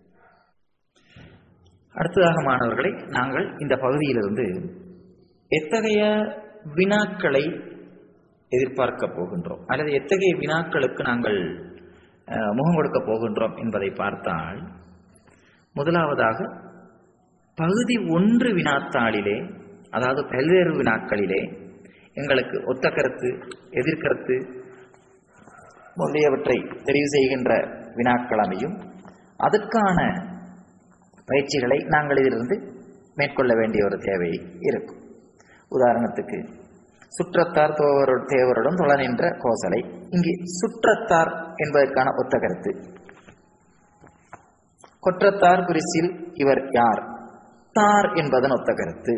அடுத்ததாக மாணவர்களை நாங்கள் இந்த பகுதியிலிருந்து எத்தகைய வினாக்களை எதிர்பார்க்க போகின்றோம் அல்லது எத்தகைய வினாக்களுக்கு நாங்கள் அஹ், முகம் கொடுக்க போகின்றோம் என்பதை பார்த்தால் முதலாவதாக பகுதி ஒன்று வினாத்தாளிலே அதாவது பல்வேறு வினாக்களிலே எங்களுக்கு ஒத்த கருத்து எதிர்கருத்து முதலியவற்றை தெரிவு செய்கின்ற வினாக்கள் அமையும் அதற்கான பயிற்சிகளை நாங்கள் இதிலிருந்து மேற்கொள்ள வேண்டிய ஒரு தேவை இருக்கும் உதாரணத்துக்கு சுற்றத்தார் தோவர் தேவருடன் தொழ நின்ற கோசலை இங்கே சுற்றத்தார் என்பதற்கான ஒத்த கருத்து கொற்றத்தார் குறிசில் இவர் யார் தார் என்பதன் ஒத்த கருத்து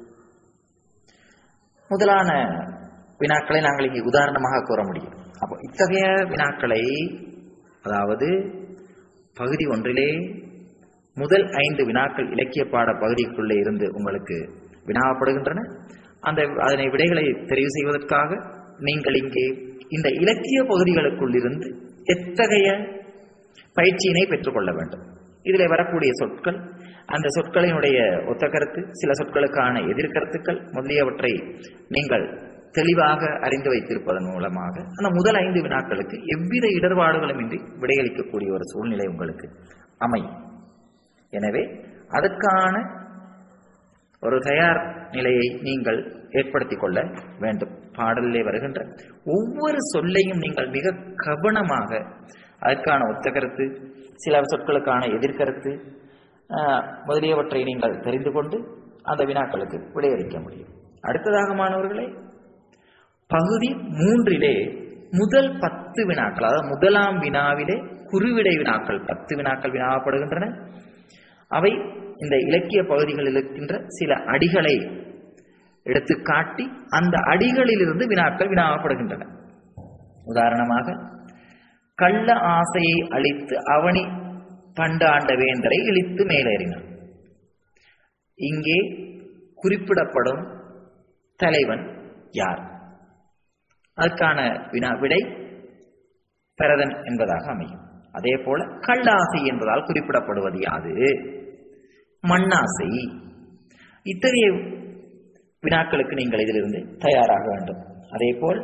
முதலான வினாக்களை நாங்கள் இங்கே உதாரணமாக கூற முடியும் அப்போ இத்தகைய வினாக்களை அதாவது பகுதி ஒன்றிலே முதல் ஐந்து வினாக்கள் இலக்கிய பாட பகுதிக்குள்ளே இருந்து உங்களுக்கு வினாவப்படுகின்றன அந்த அதனை விடைகளை தெரிவு செய்வதற்காக நீங்கள் இங்கே இந்த இலக்கிய பகுதிகளுக்குள் இருந்து எத்தகைய பயிற்சியினை பெற்றுக்கொள்ள வேண்டும் இதில் வரக்கூடிய சொற்கள் அந்த சொற்களினுடைய ஒத்த கருத்து சில சொற்களுக்கான எதிர்கருத்துக்கள் முதலியவற்றை நீங்கள் தெளிவாக அறிந்து வைத்திருப்பதன் மூலமாக அந்த முதல் ஐந்து வினாக்களுக்கு எவ்வித இடர்பாடுகளும் இன்றி விடையளிக்கக்கூடிய ஒரு சூழ்நிலை உங்களுக்கு அமையும் எனவே அதற்கான ஒரு தயார் நிலையை நீங்கள் ஏற்படுத்திக் கொள்ள வேண்டும் பாடலிலே வருகின்ற ஒவ்வொரு சொல்லையும் நீங்கள் மிக கவனமாக அதற்கான ஒத்த கருத்து சில சொற்களுக்கான எதிர்கருத்து ஆஹ், முதலியவற்றை நீங்கள் தெரிந்து கொண்டு அந்த வினாக்களுக்கு விடையளிக்க முடியும் அடுத்ததாக மாணவர்களே பகுதி மூன்றிலே முதல் பத்து வினாக்கள் அதாவது முதலாம் வினாவிலே குறுவிடை வினாக்கள் பத்து வினாக்கள் வினாவப்படுகின்றன அவை இந்த இலக்கிய பகுதிகளில் இருக்கின்ற சில அடிகளை எடுத்து காட்டி அந்த அடிகளிலிருந்து வினாக்கள் வினாவப்படுகின்றன உதாரணமாக கள்ள ஆசையை அழித்து அவனி பண்டாண்ட வேந்தரை இழித்து மேலேறினான் இங்கே குறிப்பிடப்படும் தலைவன் யார் அதற்கான வினா விடை பரதன் என்பதாக அமையும் அதே போல கல்லாசை என்பதால் குறிப்பிடப்படுவது யாது மண்ணாசை இத்தகைய வினாக்களுக்கு நீங்கள் இதிலிருந்து தயாராக வேண்டும் அதே போல்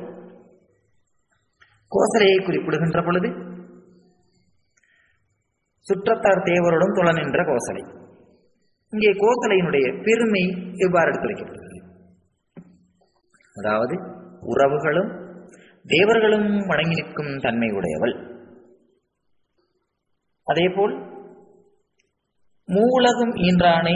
கோசலையை குறிப்பிடுகின்ற பொழுது சுற்றத்தார் தேவருடன் தொழ நின்ற கோசலை இங்கே கோசலையினுடைய பெருமை எவ்வாறு எடுத்துரைக்கப்படுகிறது அதாவது உறவுகளும் தேவர்களும் வணங்கி நிற்கும் தன்மை உடையவள் அதேபோல் மூலகும் ஈன்றானை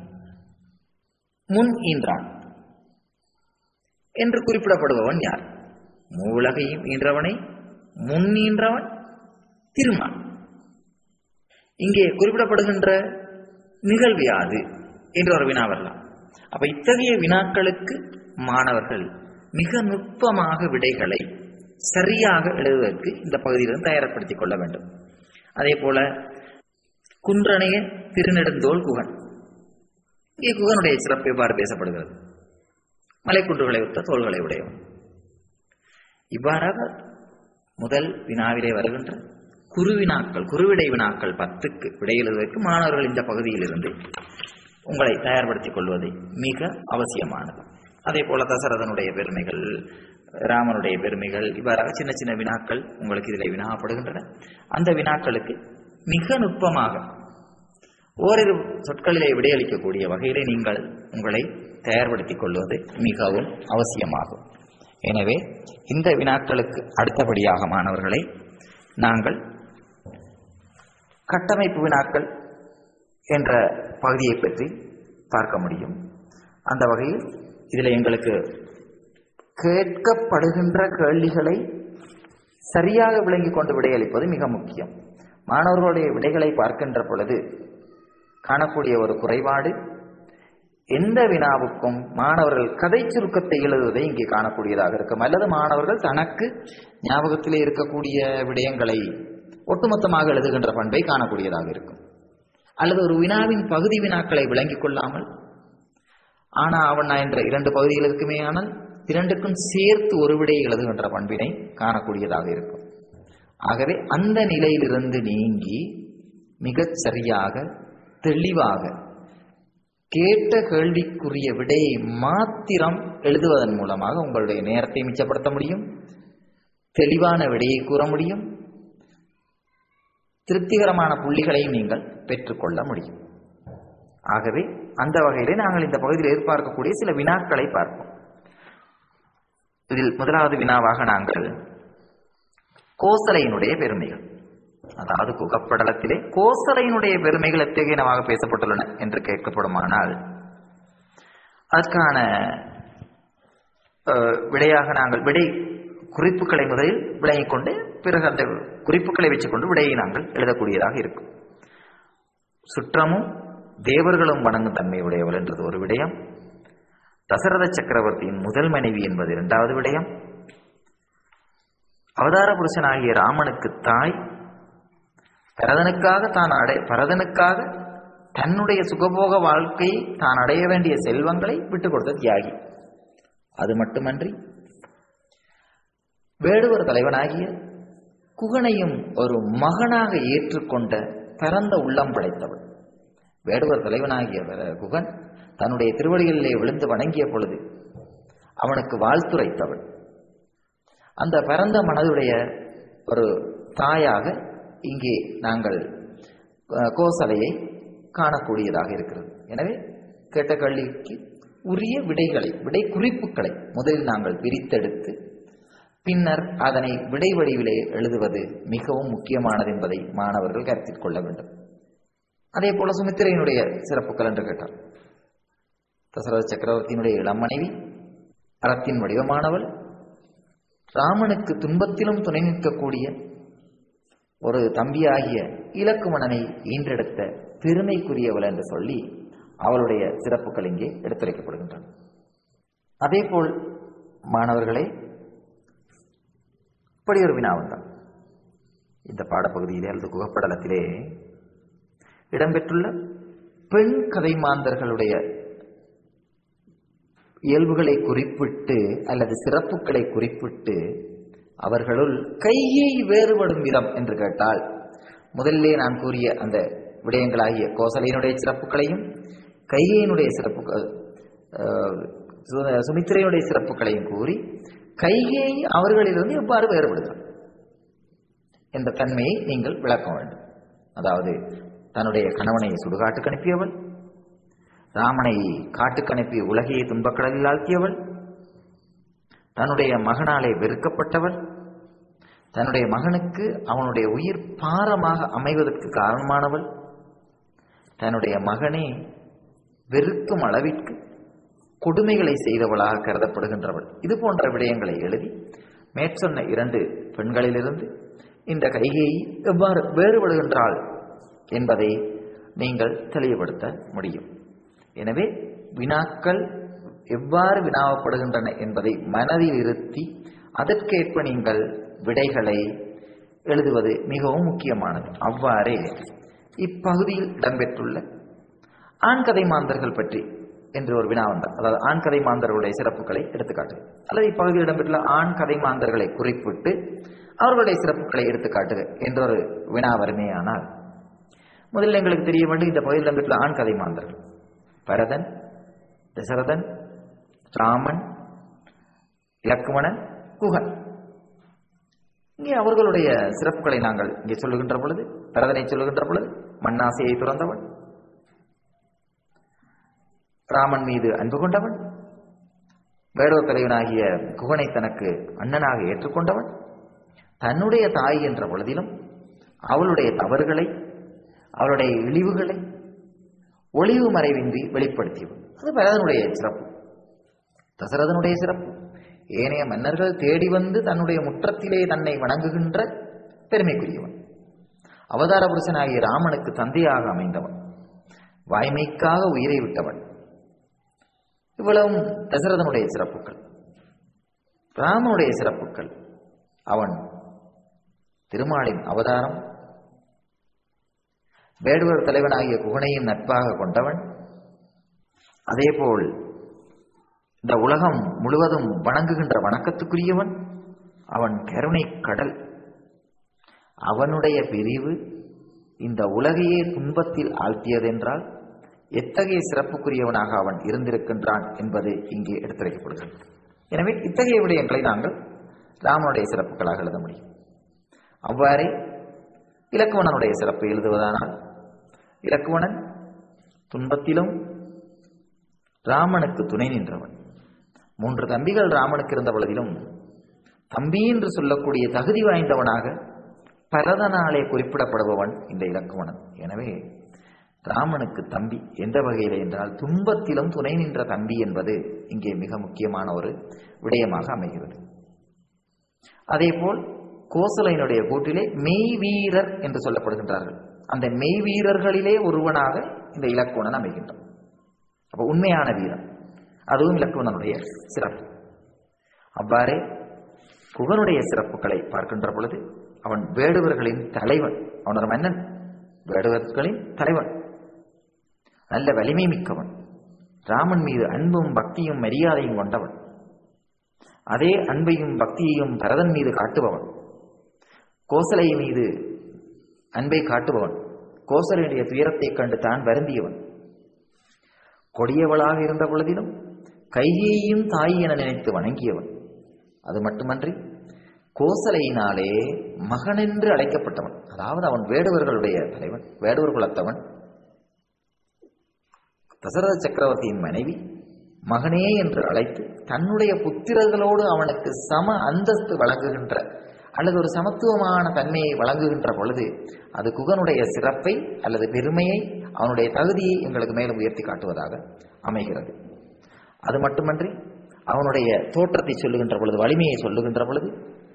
முன் ஈன்றான் என்று குறிப்பிடப்படுபவன் யார் மூலகையும் ஈன்றவனை முன் ஈன்றவன் திருமான் இங்கே குறிப்பிடப்படுகின்ற நிகழ்வு யாது என்ற ஒரு வினா வரலாம் அப்ப இத்தகைய வினாக்களுக்கு மாணவர்கள் மிக நுட்பமாக விடைகளை சரியாக எழுதுவதற்கு இந்த பகுதியிலிருந்து தயார்படுத்திக் கொள்ள வேண்டும் அதே போல குன்றணைய திருநெடுந்தோள் குகன் இங்கே குகனுடைய சிறப்பு எவ்வாறு பேசப்படுகிறது மலைக்குன்றுகளை ஒத்த தோள்களை உடையவன் இவ்வாறாக முதல் வினாவிலே வருகின்ற குருவினாக்கள் குருவிடை வினாக்கள் பத்துக்கு விடையெழுதுவதற்கு மாணவர்கள் இந்த பகுதியிலிருந்து உங்களை தயார்படுத்திக் கொள்வது மிக அவசியமானது அதே போல தசரதனுடைய பெருமைகள் ராமனுடைய பெருமைகள் இவ்வாறாக சின்ன சின்ன வினாக்கள் உங்களுக்கு இதில் வினாப்படுகின்றன அந்த வினாக்களுக்கு மிக நுட்பமாக ஓரிரு சொற்களிலே விடையளிக்கக்கூடிய வகையிலே நீங்கள் உங்களை தயார்படுத்திக் கொள்வது மிகவும் அவசியமாகும் எனவே இந்த வினாக்களுக்கு அடுத்தபடியாக மாணவர்களை நாங்கள் கட்டமைப்பு வினாக்கள் என்ற பகுதியை பற்றி பார்க்க முடியும் அந்த வகையில் இதில் எங்களுக்கு கேட்கப்படுகின்ற கேள்விகளை சரியாக விளங்கிக் கொண்டு விடையளிப்பது மிக முக்கியம் மாணவர்களுடைய விடைகளை பார்க்கின்ற பொழுது காணக்கூடிய ஒரு குறைபாடு எந்த வினாவுக்கும் மாணவர்கள் கதை சுருக்கத்தை எழுதுவதை இங்கே காணக்கூடியதாக இருக்கும் அல்லது மாணவர்கள் தனக்கு ஞாபகத்திலே இருக்கக்கூடிய விடயங்களை ஒட்டுமொத்தமாக எழுதுகின்ற பண்பை காணக்கூடியதாக இருக்கும் அல்லது ஒரு வினாவின் பகுதி வினாக்களை விளங்கிக் கொள்ளாமல் ஆனா அவனா என்ற இரண்டு பகுதிகள் இருக்குமே ஆனால் இரண்டுக்கும் சேர்த்து ஒரு விடையை எழுதுகின்ற பண்பினை காணக்கூடியதாக இருக்கும் ஆகவே அந்த நிலையிலிருந்து நீங்கி மிகச் சரியாக தெளிவாக கேட்ட கேள்விக்குரிய விடையை மாத்திரம் எழுதுவதன் மூலமாக உங்களுடைய நேரத்தை மிச்சப்படுத்த முடியும் தெளிவான விடையை கூற முடியும் திருப்திகரமான புள்ளிகளையும் நீங்கள் பெற்றுக்கொள்ள முடியும் ஆகவே அந்த வகையிலே நாங்கள் இந்த பகுதியில் எதிர்பார்க்கக்கூடிய சில வினாக்களை பார்ப்போம் இதில் முதலாவது வினாவாக நாங்கள் கோசலையினுடைய பெருமைகள் அதாவது குகப்படலத்திலே கோசலையினுடைய பெருமைகள் எத்தகையனமாக பேசப்பட்டுள்ளன என்று கேட்கப்படுமானால் அதற்கான அஹ், விடையாக நாங்கள் விடை குறிப்புகளை முதலில் விளங்கிக் கொண்டு பிறகு அந்த குறிப்புகளை வச்சுக்கொண்டு விடையை நாங்கள் எழுதக்கூடியதாக இருக்கும் சுற்றமும் தேவர்களும் வணங்கும் தன்மை உடையவள் என்றது ஒரு விடயம் தசரத சக்கரவர்த்தியின் முதல் மனைவி என்பது இரண்டாவது விடயம் அவதார புருஷனாகிய ராமனுக்கு தாய் பரதனுக்காக தான் அடை பரதனுக்காக தன்னுடைய சுகபோக வாழ்க்கையை தான் அடைய வேண்டிய செல்வங்களை விட்டுக் கொடுத்த தியாகி அது மட்டுமன்றி வேடுவர் தலைவனாகிய குகனையும் ஒரு மகனாக ஏற்றுக்கொண்ட பரந்த உள்ளம் படைத்தவள் வேடுவர் தலைவனாகிய வர- குகன் தன்னுடைய திருவடிகளிலே விழுந்து வணங்கிய பொழுது அவனுக்கு வாழ்த்துரைத்தவள் அந்த பரந்த மனதுடைய ஒரு தாயாக இங்கே நாங்கள் அஹ், கோசலையை காணக்கூடியதாக இருக்கிறது எனவே கேட்ட கேள்விக்கு உரிய விடைகளை விடை குறிப்புகளை முதலில் நாங்கள் பிரித்தெடுத்து பின்னர் அதனை விடை வடிவிலே எழுதுவது மிகவும் முக்கியமானது என்பதை மாணவர்கள் கருத்தில் கொள்ள வேண்டும் அதே போல சுமித்திரையினுடைய சிறப்புகள் என்று கேட்டார் தசரத சக்கரவர்த்தியினுடைய இளம் மனைவி அறத்தின் வடிவமானவள் ராமனுக்கு துன்பத்திலும் துணை நிற்கக்கூடிய ஒரு தம்பியாகிய இலக்குமணனை ஈன்றெடுத்த பெருமைக்குரியவள் என்று சொல்லி அவளுடைய சிறப்புகள் இங்கே எடுத்துரைக்கப்படுகின்றன அதேபோல் மாணவர்களே இப்படி ஒரு வினாவுந்தான் இந்த பாடப்பகுதியிலே அல்லது குகப்படலத்திலே இடம்பெற்றுள்ள பெண் கதை மாந்தர்களுடைய இயல்புகளை குறிப்பிட்டு அல்லது சிறப்புகளை குறிப்பிட்டு அவர்களுள் கையை வேறுபடும் விதம் என்று கேட்டால் முதலிலே நான் கூறிய அந்த விடயங்களாகிய கோசலையினுடைய சிறப்புகளையும் கையினுடைய சிறப்புகள் அஹ், சு- சுமித்திரையினுடைய சிறப்புகளையும் கூறி கையை அவர்களிலிருந்து எவ்வாறு வேறுபடுகிறார் என்ற தன்மையை நீங்கள் விளக்க வேண்டும் அதாவது தன்னுடைய கணவனை சுடுகாட்டுக்கு அனுப்பியவள் ராமனை காட்டுக்கு அனுப்பி உலகையை துன்பக்கடலில் ஆழ்த்தியவள் தன்னுடைய மகனாலே வெறுக்கப்பட்டவள் தன்னுடைய மகனுக்கு அவனுடைய உயிர் பாரமாக அமைவதற்கு காரணமானவள் தன்னுடைய மகனே வெறுக்கும் அளவிற்கு கொடுமைகளை செய்தவளாக கருதப்படுகின்றவள் இது போன்ற விடயங்களை எழுதி மேற்சொன்ன இரண்டு பெண்களிலிருந்து இந்த கைகையை எவ்வாறு வேறுபடுகின்றாள் என்பதை நீங்கள் தெளிவுபடுத்த முடியும் எனவே வினாக்கள் எவ்வாறு வினாவப்படுகின்றன என்பதை மனதில் இருத்தி அதற்கேற்ப நீங்கள் விடைகளை எழுதுவது மிகவும் முக்கியமானது அவ்வாறே இப்பகுதியில் இடம்பெற்றுள்ள ஆண் கதை மாந்தர்கள் பற்றி என்று ஒரு வினா வந்தார் அதாவது ஆண் கதை மாந்தர்களுடைய சிறப்புகளை எடுத்துக்காட்டு அல்லது இப்பகுதியில் இடம்பெற்றுள்ள ஆண் கதை மாந்தர்களை குறிப்பிட்டு அவர்களுடைய சிறப்புகளை எடுத்துக்காட்டுக என்ற ஒரு வினா வருமேயானால் முதலில் எங்களுக்கு தெரிய வேண்டும் இந்த பகுதியில் இடம்பெற்றுள்ள ஆண் கதை மாந்தர்கள் பரதன் தசரதன் ராமன் இலக்குமணன் குகன் இங்கே அவர்களுடைய சிறப்புகளை நாங்கள் இங்கே சொல்லுகின்ற பொழுது பரதனை சொல்லுகின்ற பொழுது மண்ணாசையை துறந்தவன் ராமன் மீது அன்பு கொண்டவன் வேடோ தலைவனாகிய குகனை தனக்கு அண்ணனாக ஏற்றுக்கொண்டவன் தன்னுடைய தாய் என்ற பொழுதிலும் அவளுடைய தவறுகளை அவருடைய இழிவுகளை ஒளிவு மறைவின்றி வெளிப்படுத்தியவன் அது பரதனுடைய சிறப்பு தசரதனுடைய சிறப்பு ஏனைய மன்னர்கள் தேடி வந்து தன்னுடைய முற்றத்திலே தன்னை வணங்குகின்ற பெருமைக்குரியவன் அவதார புருஷனாகிய ராமனுக்கு தந்தையாக அமைந்தவன் வாய்மைக்காக உயிரை விட்டவன் இவ்வளவும் தசரதனுடைய சிறப்புகள் ராமனுடைய சிறப்புகள் அவன் திருமாலின் அவதாரம் வேடுவர் தலைவனாகிய குகனையும் நட்பாக கொண்டவன் அதேபோல் இந்த உலகம் முழுவதும் வணங்குகின்ற வணக்கத்துக்குரியவன் அவன் கருணை கடல் அவனுடைய பிரிவு இந்த உலகையே துன்பத்தில் ஆழ்த்தியதென்றால் எத்தகைய சிறப்புக்குரியவனாக அவன் இருந்திருக்கின்றான் என்பது இங்கே எடுத்துரைக்கப்படுகிறது எனவே இத்தகைய விடயங்களை நாங்கள் ராமனுடைய சிறப்புகளாக எழுத முடியும் அவ்வாறே இலக்குவனனுடைய சிறப்பை எழுதுவதானால் இலக்குவனன் துன்பத்திலும் ராமனுக்கு துணை நின்றவன் மூன்று தம்பிகள் ராமனுக்கு இருந்த பொழுதிலும் தம்பி என்று சொல்லக்கூடிய தகுதி வாய்ந்தவனாக பரதனாலே குறிப்பிடப்படுபவன் இந்த இலக்குவனன் எனவே ராமனுக்கு தம்பி எந்த வகையில் என்றால் துன்பத்திலும் துணை நின்ற தம்பி என்பது இங்கே மிக முக்கியமான ஒரு விடயமாக அமைகிறது அதேபோல் கோசலையினுடைய கூட்டிலே மெய் வீரர் என்று சொல்லப்படுகின்றார்கள் அந்த மெய் வீரர்களிலே ஒருவனாக இந்த இலக்குவனன் அமைகின்றான் அப்ப உண்மையான வீரன் அதுவும் இலக்குவனனுடைய சிறப்பு அவ்வாறே குகனுடைய சிறப்புகளை பார்க்கின்ற பொழுது அவன் வேடுவர்களின் தலைவன் அவன் ஒரு மன்னன் வேடுவர்களின் தலைவன் நல்ல வலிமை மிக்கவன் ராமன் மீது அன்பும் பக்தியும் மரியாதையும் கொண்டவன் அதே அன்பையும் பக்தியையும் பரதன் மீது காட்டுபவன் கோசலை மீது அன்பை காட்டுபவன் கோசலையுடைய துயரத்தைக் கண்டு தான் வருந்தியவன் கொடியவளாக இருந்த பொழுதிலும் கையையும் தாய் என நினைத்து வணங்கியவன் அது மட்டுமன்றி கோசலையினாலே மகனென்று அழைக்கப்பட்டவன் அதாவது அவன் வேடுவர்களுடைய தலைவன் வேடுவர் குலத்தவன் தசரத சக்கரவர்த்தியின் மனைவி மகனே என்று அழைத்து தன்னுடைய புத்திரர்களோடு அவனுக்கு சம அந்தஸ்து வழங்குகின்ற அல்லது ஒரு சமத்துவமான தன்மையை வழங்குகின்ற பொழுது அது குகனுடைய சிறப்பை அல்லது பெருமையை அவனுடைய தகுதியை எங்களுக்கு மேலும் உயர்த்தி காட்டுவதாக அமைகிறது அது மட்டுமன்றி அவனுடைய தோற்றத்தை சொல்லுகின்ற பொழுது வலிமையை சொல்லுகின்ற பொழுது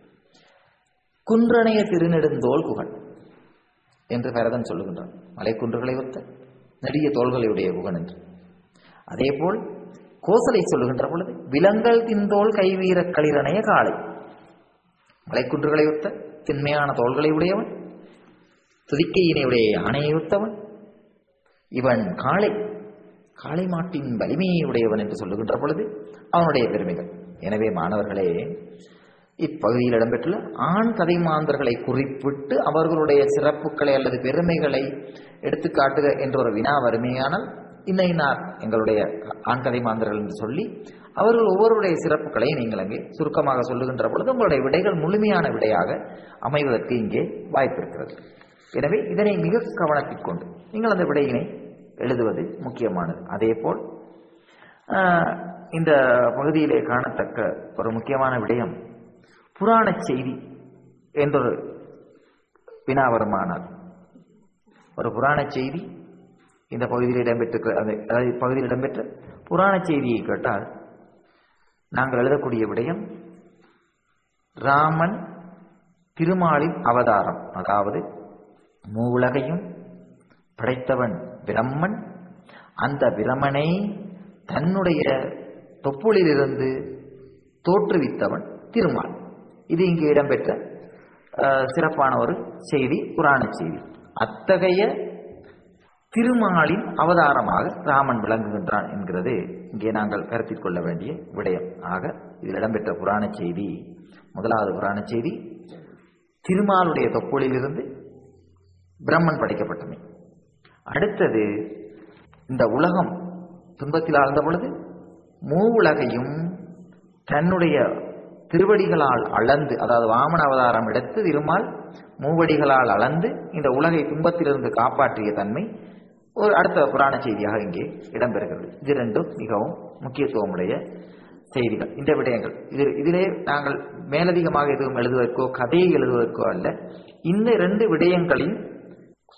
குன்றணைய திருநெடுந்தோல் குகன் என்று பரதன் சொல்லுகின்றான் மலைக்குன்றுகளை ஒத்த நெடிய தோள்களையுடைய குகன் என்று அதேபோல் கோசலை சொல்லுகின்ற பொழுது விலங்கல் திந்தோல் கைவீர களிரணைய காளை மலைக்குன்றுகளை ஒத்த திண்மையான தோள்களை உடையவன் துதிக்கையினையுடைய யானையை ஒத்தவன் இவன் காளை காளை மாட்டின் வலிமையை உடையவன் என்று சொல்லுகின்ற பொழுது அவனுடைய பெருமைகள் எனவே மாணவர்களே இப்பகுதியில் இடம்பெற்றுள்ள ஆண் கதை மாந்தர்களை குறிப்பிட்டு அவர்களுடைய சிறப்புகளை அல்லது பெருமைகளை எடுத்துக்காட்டுக என்ற ஒரு வினா வறுமையானால் இன்ன இன்னார் எங்களுடைய ஆண் கதை மாந்தர்கள் என்று சொல்லி அவர்கள் ஒவ்வொருடைய சிறப்புகளை நீங்கள் அங்கே சுருக்கமாக சொல்லுகின்ற பொழுது உங்களுடைய விடைகள் முழுமையான விடையாக அமைவதற்கு இங்கே வாய்ப்பு இருக்கிறது எனவே இதனை மிக கவனத்தில் கொண்டு நீங்கள் அந்த விடையினை எழுதுவது முக்கியமானது அதேபோல் ஆஹ், இந்த பகுதியிலே காணத்தக்க ஒரு முக்கியமான விடயம் புராண செய்தி என்றொரு வினா வருமானால் ஒரு புராண செய்தி இந்த பகுதியில் இடம்பெற்று அந்த அதாவது பகுதியில் இடம்பெற்ற புராண செய்தியை கேட்டால் நாங்கள் எழுதக்கூடிய விடயம் ராமன் திருமாலின் அவதாரம் அதாவது மூவுலகையும் படைத்தவன் பிரம்மன் அந்த பிரமனை தன்னுடைய தொப்புளிலிருந்து தோற்றுவித்தவன் திருமால் இது இங்கு இடம்பெற்ற அஹ், சிறப்பான ஒரு செய்தி புராண செய்தி அத்தகைய திருமாலின் அவதாரமாக ராமன் விளங்குகின்றான் என்கிறது இங்கே நாங்கள் கருத்தில் கொள்ள வேண்டிய விடயம் ஆக இதில் இடம்பெற்ற புராண செய்தி முதலாவது புராண செய்தி திருமாலுடைய தொப்புளிலிருந்து பிரம்மன் படைக்கப்பட்டமை அடுத்தது இந்த உலகம் துன்பத்தில் ஆழ்ந்த பொழுது மூவுலகையும் தன்னுடைய திருவடிகளால் அளந்து அதாவது வாமன அவதாரம் எடுத்து திருமால் மூவடிகளால் அளந்து இந்த உலகை துன்பத்திலிருந்து காப்பாற்றிய தன்மை ஒரு அடுத்த புராண செய்தியாக இங்கே இடம்பெறுகிறது இது ரெண்டும் மிகவும் முக்கியத்துவமுடைய செய்திகள் இந்த விடயங்கள் இது இதிலே நாங்கள் மேலதிகமாக எதுவும் எழுதுவதற்கோ கதையை எழுதுவதற்கோ அல்ல இந்த ரெண்டு விடயங்களின்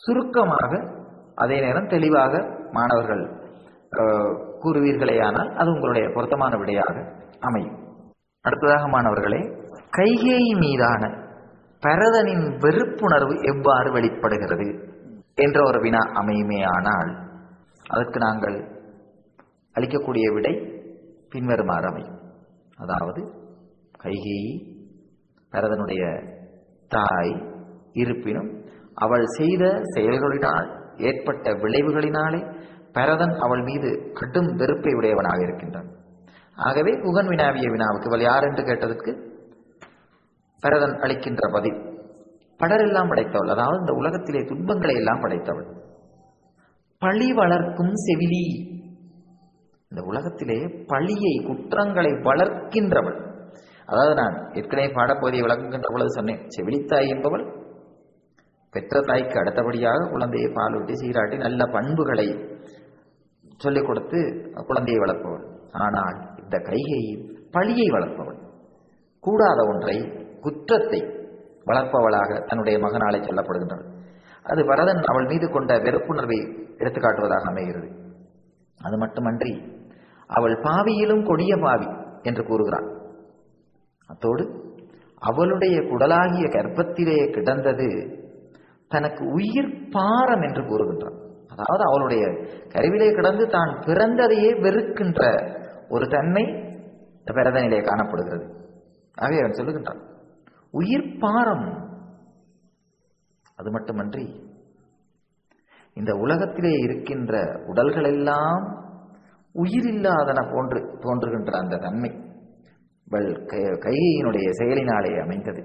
சுருக்கமாக அதே நேரம் தெளிவாக மாணவர்கள் அஹ், கூறுவீர்களேயானால் அது உங்களுடைய பொருத்தமான விடையாக அமையும் அடுத்ததாக மாணவர்களே கைகேயி மீதான பரதனின் வெறுப்புணர்வு எவ்வாறு வெளிப்படுகிறது என்ற ஒரு வினா அமையுமே ஆனால் அதற்கு நாங்கள் அளிக்கக்கூடிய விடை பின்வருமாறு அமையும் அதாவது கைகேயி பரதனுடைய தாய் இருப்பினும் அவள் செய்த செயல்களினால் ஏற்பட்ட விளைவுகளினாலே பரதன் அவள் மீது கடும் வெறுப்பை உடையவனாக இருக்கின்றான் ஆகவே குகன் வினாவிய வினாவுக்கு இவள் யார் என்று கேட்டதற்கு பரதன் அளிக்கின்ற பதில் படரெல்லாம் படைத்தவள் அதாவது இந்த உலகத்திலே துன்பங்களை எல்லாம் படைத்தவள் பழி வளர்க்கும் செவிலி இந்த உலகத்திலே பழியை குற்றங்களை வளர்க்கின்றவள் அதாவது நான் ஏற்கனவே பாடப்பகுதியை விளக்குகின்ற பொழுது சொன்னேன் செவிலித்தாய் என்பவள் பெற்ற தாய்க்கு அடுத்தபடியாக குழந்தையை பாலூட்டி சீராட்டி நல்ல பண்புகளை சொல்லிக் கொடுத்து குழந்தையை வளர்ப்பவள் ஆனால் இந்த கைகையை பழியை வளர்ப்பவள் கூடாத ஒன்றை குற்றத்தை வளர்ப்பவளாக தன்னுடைய மகனாலே சொல்லப்படுகின்றவள் அது பரதன் அவள் மீது கொண்ட வெறுப்புணர்வை எடுத்துக்காட்டுவதாக அமைகிறது அது மட்டுமன்றி அவள் பாவியிலும் கொடிய பாவி என்று கூறுகிறான் அத்தோடு அவளுடைய குடலாகிய கர்ப்பத்திலே கிடந்தது தனக்கு உயிர் பாரம் என்று கூறுகின்றான் அதாவது அவளுடைய கருவிலே கிடந்து தான் பிறந்ததையே வெறுக்கின்ற ஒரு தன்மை இந்த பிரதனிலே காணப்படுகிறது ஆகவே அவன் சொல்லுகின்றான் உயிர் பாரம் அது மட்டுமன்றி இந்த உலகத்திலே இருக்கின்ற உடல்கள் எல்லாம் உயிரில்லாதன போன்று தோன்றுகின்ற அந்த தன்மை இவள் கை- கையினுடைய செயலினாலே அமைந்தது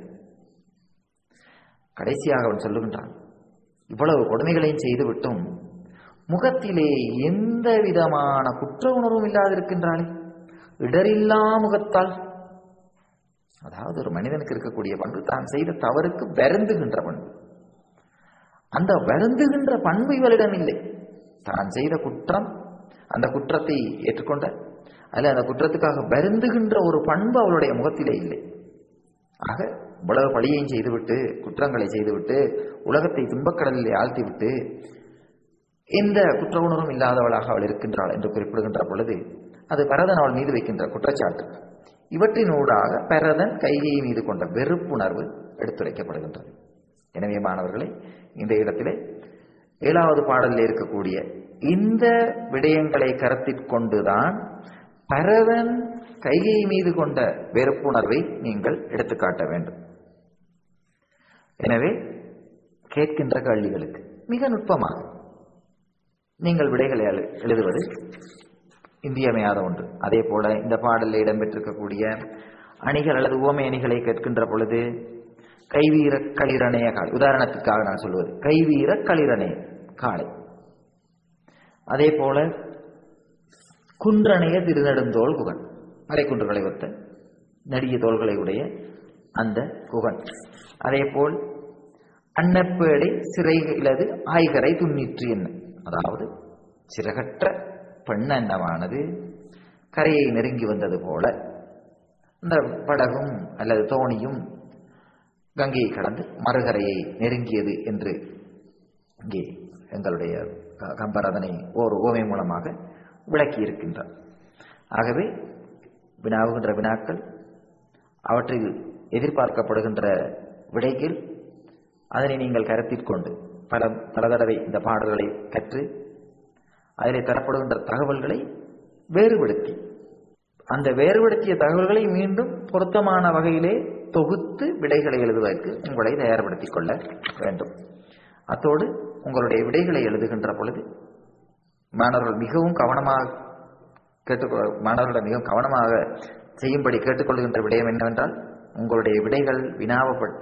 கடைசியாக அவன் சொல்லுகின்றான் இவ்வளவு கொடுமைகளையும் செய்துவிட்டும் முகத்திலே எந்த விதமான குற்ற உணர்வும் இல்லாதிருக்கின்றாளே இடரில்லா முகத்தால் அதாவது ஒரு மனிதனுக்கு இருக்கக்கூடிய பண்பு தான் செய்த தவறுக்கு வருந்துகின்ற பண்பு அந்த வருந்துகின்ற பண்பு இவளிடம் இல்லை தான் செய்த குற்றம் அந்த குற்றத்தை ஏற்றுக்கொண்ட அல்ல அந்த குற்றத்துக்காக வருந்துகின்ற ஒரு பண்பு அவளுடைய முகத்திலே இல்லை ஆக இவ்வளவு பழியையும் செய்துவிட்டு குற்றங்களை செய்துவிட்டு உலகத்தை துன்பக்கடலிலே ஆழ்த்திவிட்டு எந்த குற்ற உணர்வும் இல்லாதவளாக அவள் இருக்கின்றாள் என்று குறிப்பிடுகின்ற பொழுது அது பரதன் அவள் மீது வைக்கின்ற குற்றச்சாட்டு இவற்றினூடாக பரதன் கைகையை மீது கொண்ட வெறுப்புணர்வு எடுத்துரைக்கப்படுகின்றது எனவே மாணவர்களே இந்த இடத்திலே ஏழாவது பாடலில் இருக்கக்கூடிய இந்த விடயங்களை கருத்தில் கொண்டுதான் பரதன் கைகை மீது கொண்ட வெறுப்புணர்வை நீங்கள் எடுத்துக்காட்ட வேண்டும் எனவே கேட்கின்ற கேள்விகளுக்கு மிக நுட்பமாக நீங்கள் விடைகளை எழு- எழுதுவது இன்றியமையாத ஒன்று அதே போல இந்த பாடலில் இடம்பெற்றிருக்கக்கூடிய அணிகள் அல்லது உவமை அணிகளை கேட்கின்ற பொழுது கைவீர களிரணைய காளை உதாரணத்துக்காக நான் சொல்வது கைவீர களிரணைய காளை அதே போல குன்றணைய திருநெடுந்தோள் குகன் மலைக்குன்றுகளை ஒத்த நெடிய தோள்களை உடைய அந்த குகன் அதேபோல் அன்னப்பேடை சிறையிலது ஆய்கரை துண்ணிற்று என்ன அதாவது சிறகற்ற பெண்ணன்னமானது கரையை நெருங்கி வந்தது போல இந்த படகும் அல்லது தோணியும் கங்கையை கடந்து மறுகரையை நெருங்கியது என்று இங்கே எங்களுடைய க- கம்பர் அதனை ஓர் ஓமை மூலமாக விளக்கி இருக்கின்றார் ஆகவே வினாவுகின்ற வினாக்கள் அவற்றில் எதிர்பார்க்கப்படுகின்ற விடைகள் அதனை நீங்கள் கருத்தில் கொண்டு பல பல தடவை இந்த பாடல்களை கற்று அதிலே தரப்படுகின்ற தகவல்களை வேறுபடுத்தி அந்த வேறுபடுத்திய தகவல்களை மீண்டும் பொருத்தமான வகையிலே தொகுத்து விடைகளை எழுதுவதற்கு உங்களை தயார்படுத்திக் கொள்ள வேண்டும் அத்தோடு உங்களுடைய விடைகளை எழுதுகின்ற பொழுது மாணவர்கள் மிகவும் கவனமாக கேட்டுக்கொ மாணவர்களிடம் மிகவும் கவனமாக செய்யும்படி கேட்டுக்கொள்கின்ற விடயம் என்னவென்றால் உங்களுடைய விடைகள் வினாவப்பட்ட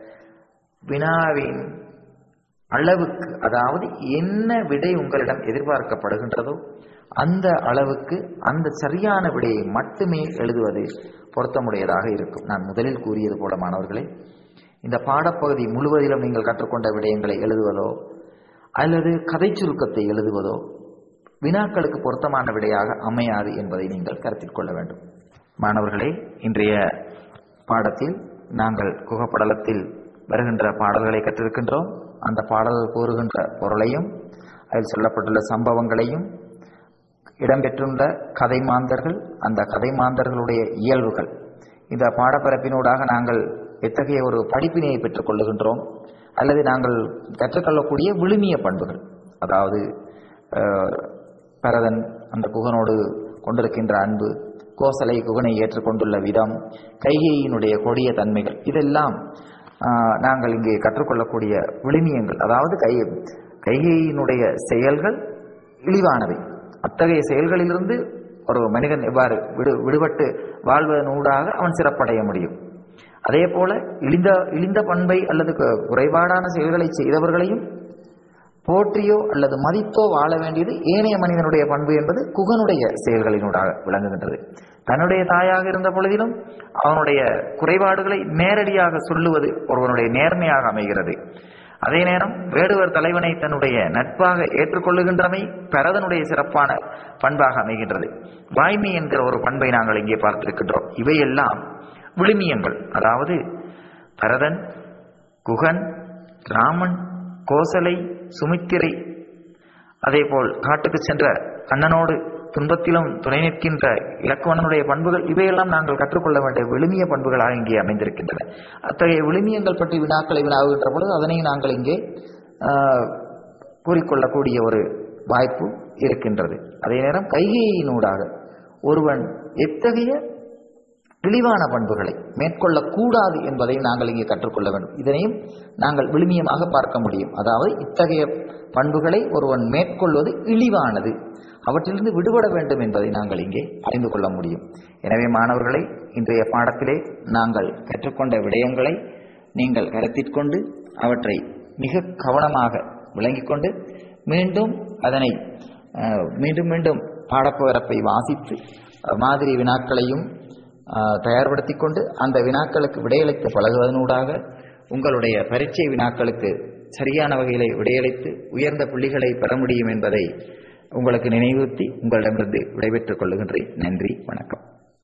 வினாவின் அளவுக்கு அதாவது என்ன விடை உங்களிடம் எதிர்பார்க்கப்படுகின்றதோ அந்த அளவுக்கு அந்த சரியான விடையை மட்டுமே எழுதுவது பொருத்தமுடையதாக இருக்கும் நான் முதலில் கூறியது போல மாணவர்களே இந்த பாடப்பகுதி முழுவதிலும் நீங்கள் கற்றுக்கொண்ட விடயங்களை எழுதுவதோ அல்லது கதை சுருக்கத்தை எழுதுவதோ வினாக்களுக்கு பொருத்தமான விடையாக அமையாது என்பதை நீங்கள் கருத்தில் கொள்ள வேண்டும் மாணவர்களே இன்றைய பாடத்தில் நாங்கள் குகப்படலத்தில் வருகின்ற பாடல்களை கற்றிருக்கின்றோம் அந்த பாடல்கள் கூறுகின்ற பொருளையும் அதில் சொல்லப்பட்டுள்ள சம்பவங்களையும் இடம்பெற்றுள்ள கதை மாந்தர்கள் அந்த கதை மாந்தர்களுடைய இயல்புகள் இந்த பாடப்பரப்பினூடாக நாங்கள் எத்தகைய ஒரு படிப்பினையை பெற்றுக் கொள்ளுகின்றோம் அல்லது நாங்கள் கற்றுக்கொள்ளக்கூடிய விழுமிய பண்புகள் அதாவது அஹ், பரதன் அந்த குகனோடு கொண்டிருக்கின்ற அன்பு கோசலை குகனை ஏற்றுக்கொண்டுள்ள விதம் கைகையினுடைய கொடிய தன்மைகள் இதெல்லாம் ஆஹ், நாங்கள் இங்கே கற்றுக்கொள்ளக்கூடிய விழுமியங்கள் அதாவது கை கைகையினுடைய செயல்கள் இழிவானவை அத்தகைய செயல்களிலிருந்து ஒரு மனிதன் எவ்வாறு விடு விடுபட்டு வாழ்வதனூடாக அவன் சிறப்படைய முடியும் அதே போல இழிந்த இழிந்த பண்பை அல்லது கு- குறைபாடான செயல்களை செய்தவர்களையும் போற்றியோ அல்லது மதித்தோ வாழ வேண்டியது ஏனைய மனிதனுடைய பண்பு என்பது குகனுடைய செயல்களினூடாக விளங்குகின்றது தன்னுடைய தாயாக இருந்த பொழுதிலும் அவனுடைய குறைபாடுகளை நேரடியாக சொல்லுவது ஒருவனுடைய நேர்மையாக அமைகிறது அதே நேரம் வேடுவர் தலைவனை தன்னுடைய நட்பாக ஏற்றுக்கொள்ளுகின்றமை பரதனுடைய சிறப்பான பண்பாக அமைகின்றது வாய்மை என்கிற ஒரு பண்பை நாங்கள் இங்கே பார்த்திருக்கின்றோம் இவையெல்லாம் விழுமியங்கள் அதாவது பரதன் குகன் ராமன் கோசலை சுமித்திரை அதேபோல் காட்டுக்கு சென்ற கண்ணனோடு துன்பத்திலும் துணை நிற்கின்ற இலக்குவனனுடைய பண்புகள் இவையெல்லாம் நாங்கள் கற்றுக்கொள்ள வேண்டிய விழுமிய பண்புகளாக இங்கே அமைந்திருக்கின்றன அத்தகைய விழுமியங்கள் பற்றி வினாக்களை வினாவுகின்ற பொழுது அதனை நாங்கள் இங்கே ஆஹ், கூறிக்கொள்ளக்கூடிய ஒரு வாய்ப்பு இருக்கின்றது அதே நேரம் கைகையினூடாக ஒருவன் எத்தகைய இழிவான பண்புகளை மேற்கொள்ளக்கூடாது என்பதை நாங்கள் இங்கே கற்றுக்கொள்ள வேண்டும் இதனையும் நாங்கள் விழுமியமாக பார்க்க முடியும் அதாவது இத்தகைய பண்புகளை ஒருவன் மேற்கொள்வது இழிவானது அவற்றிலிருந்து விடுபட வேண்டும் என்பதை நாங்கள் இங்கே அறிந்து கொள்ள முடியும் எனவே மாணவர்களை இன்றைய பாடத்திலே நாங்கள் கற்றுக்கொண்ட விடயங்களை நீங்கள் கருத்திற்கொண்டு அவற்றை மிக கவனமாக விளங்கிக் கொண்டு மீண்டும் அதனை அஹ், மீண்டும் மீண்டும் பாடப்பரப்பை வாசித்து அஹ், மாதிரி வினாக்களையும் ஆஹ் தயார்படுத்திக் கொண்டு அந்த வினாக்களுக்கு விடையளித்து பழகுவதனூடாக உங்களுடைய பரீட்சை வினாக்களுக்கு சரியான வகையிலே விடையளித்து உயர்ந்த புள்ளிகளை பெற முடியும் என்பதை உங்களுக்கு நினைவுறுத்தி உங்களிடமிருந்து விடைபெற்றுக் கொள்ளுகின்றேன் நன்றி வணக்கம்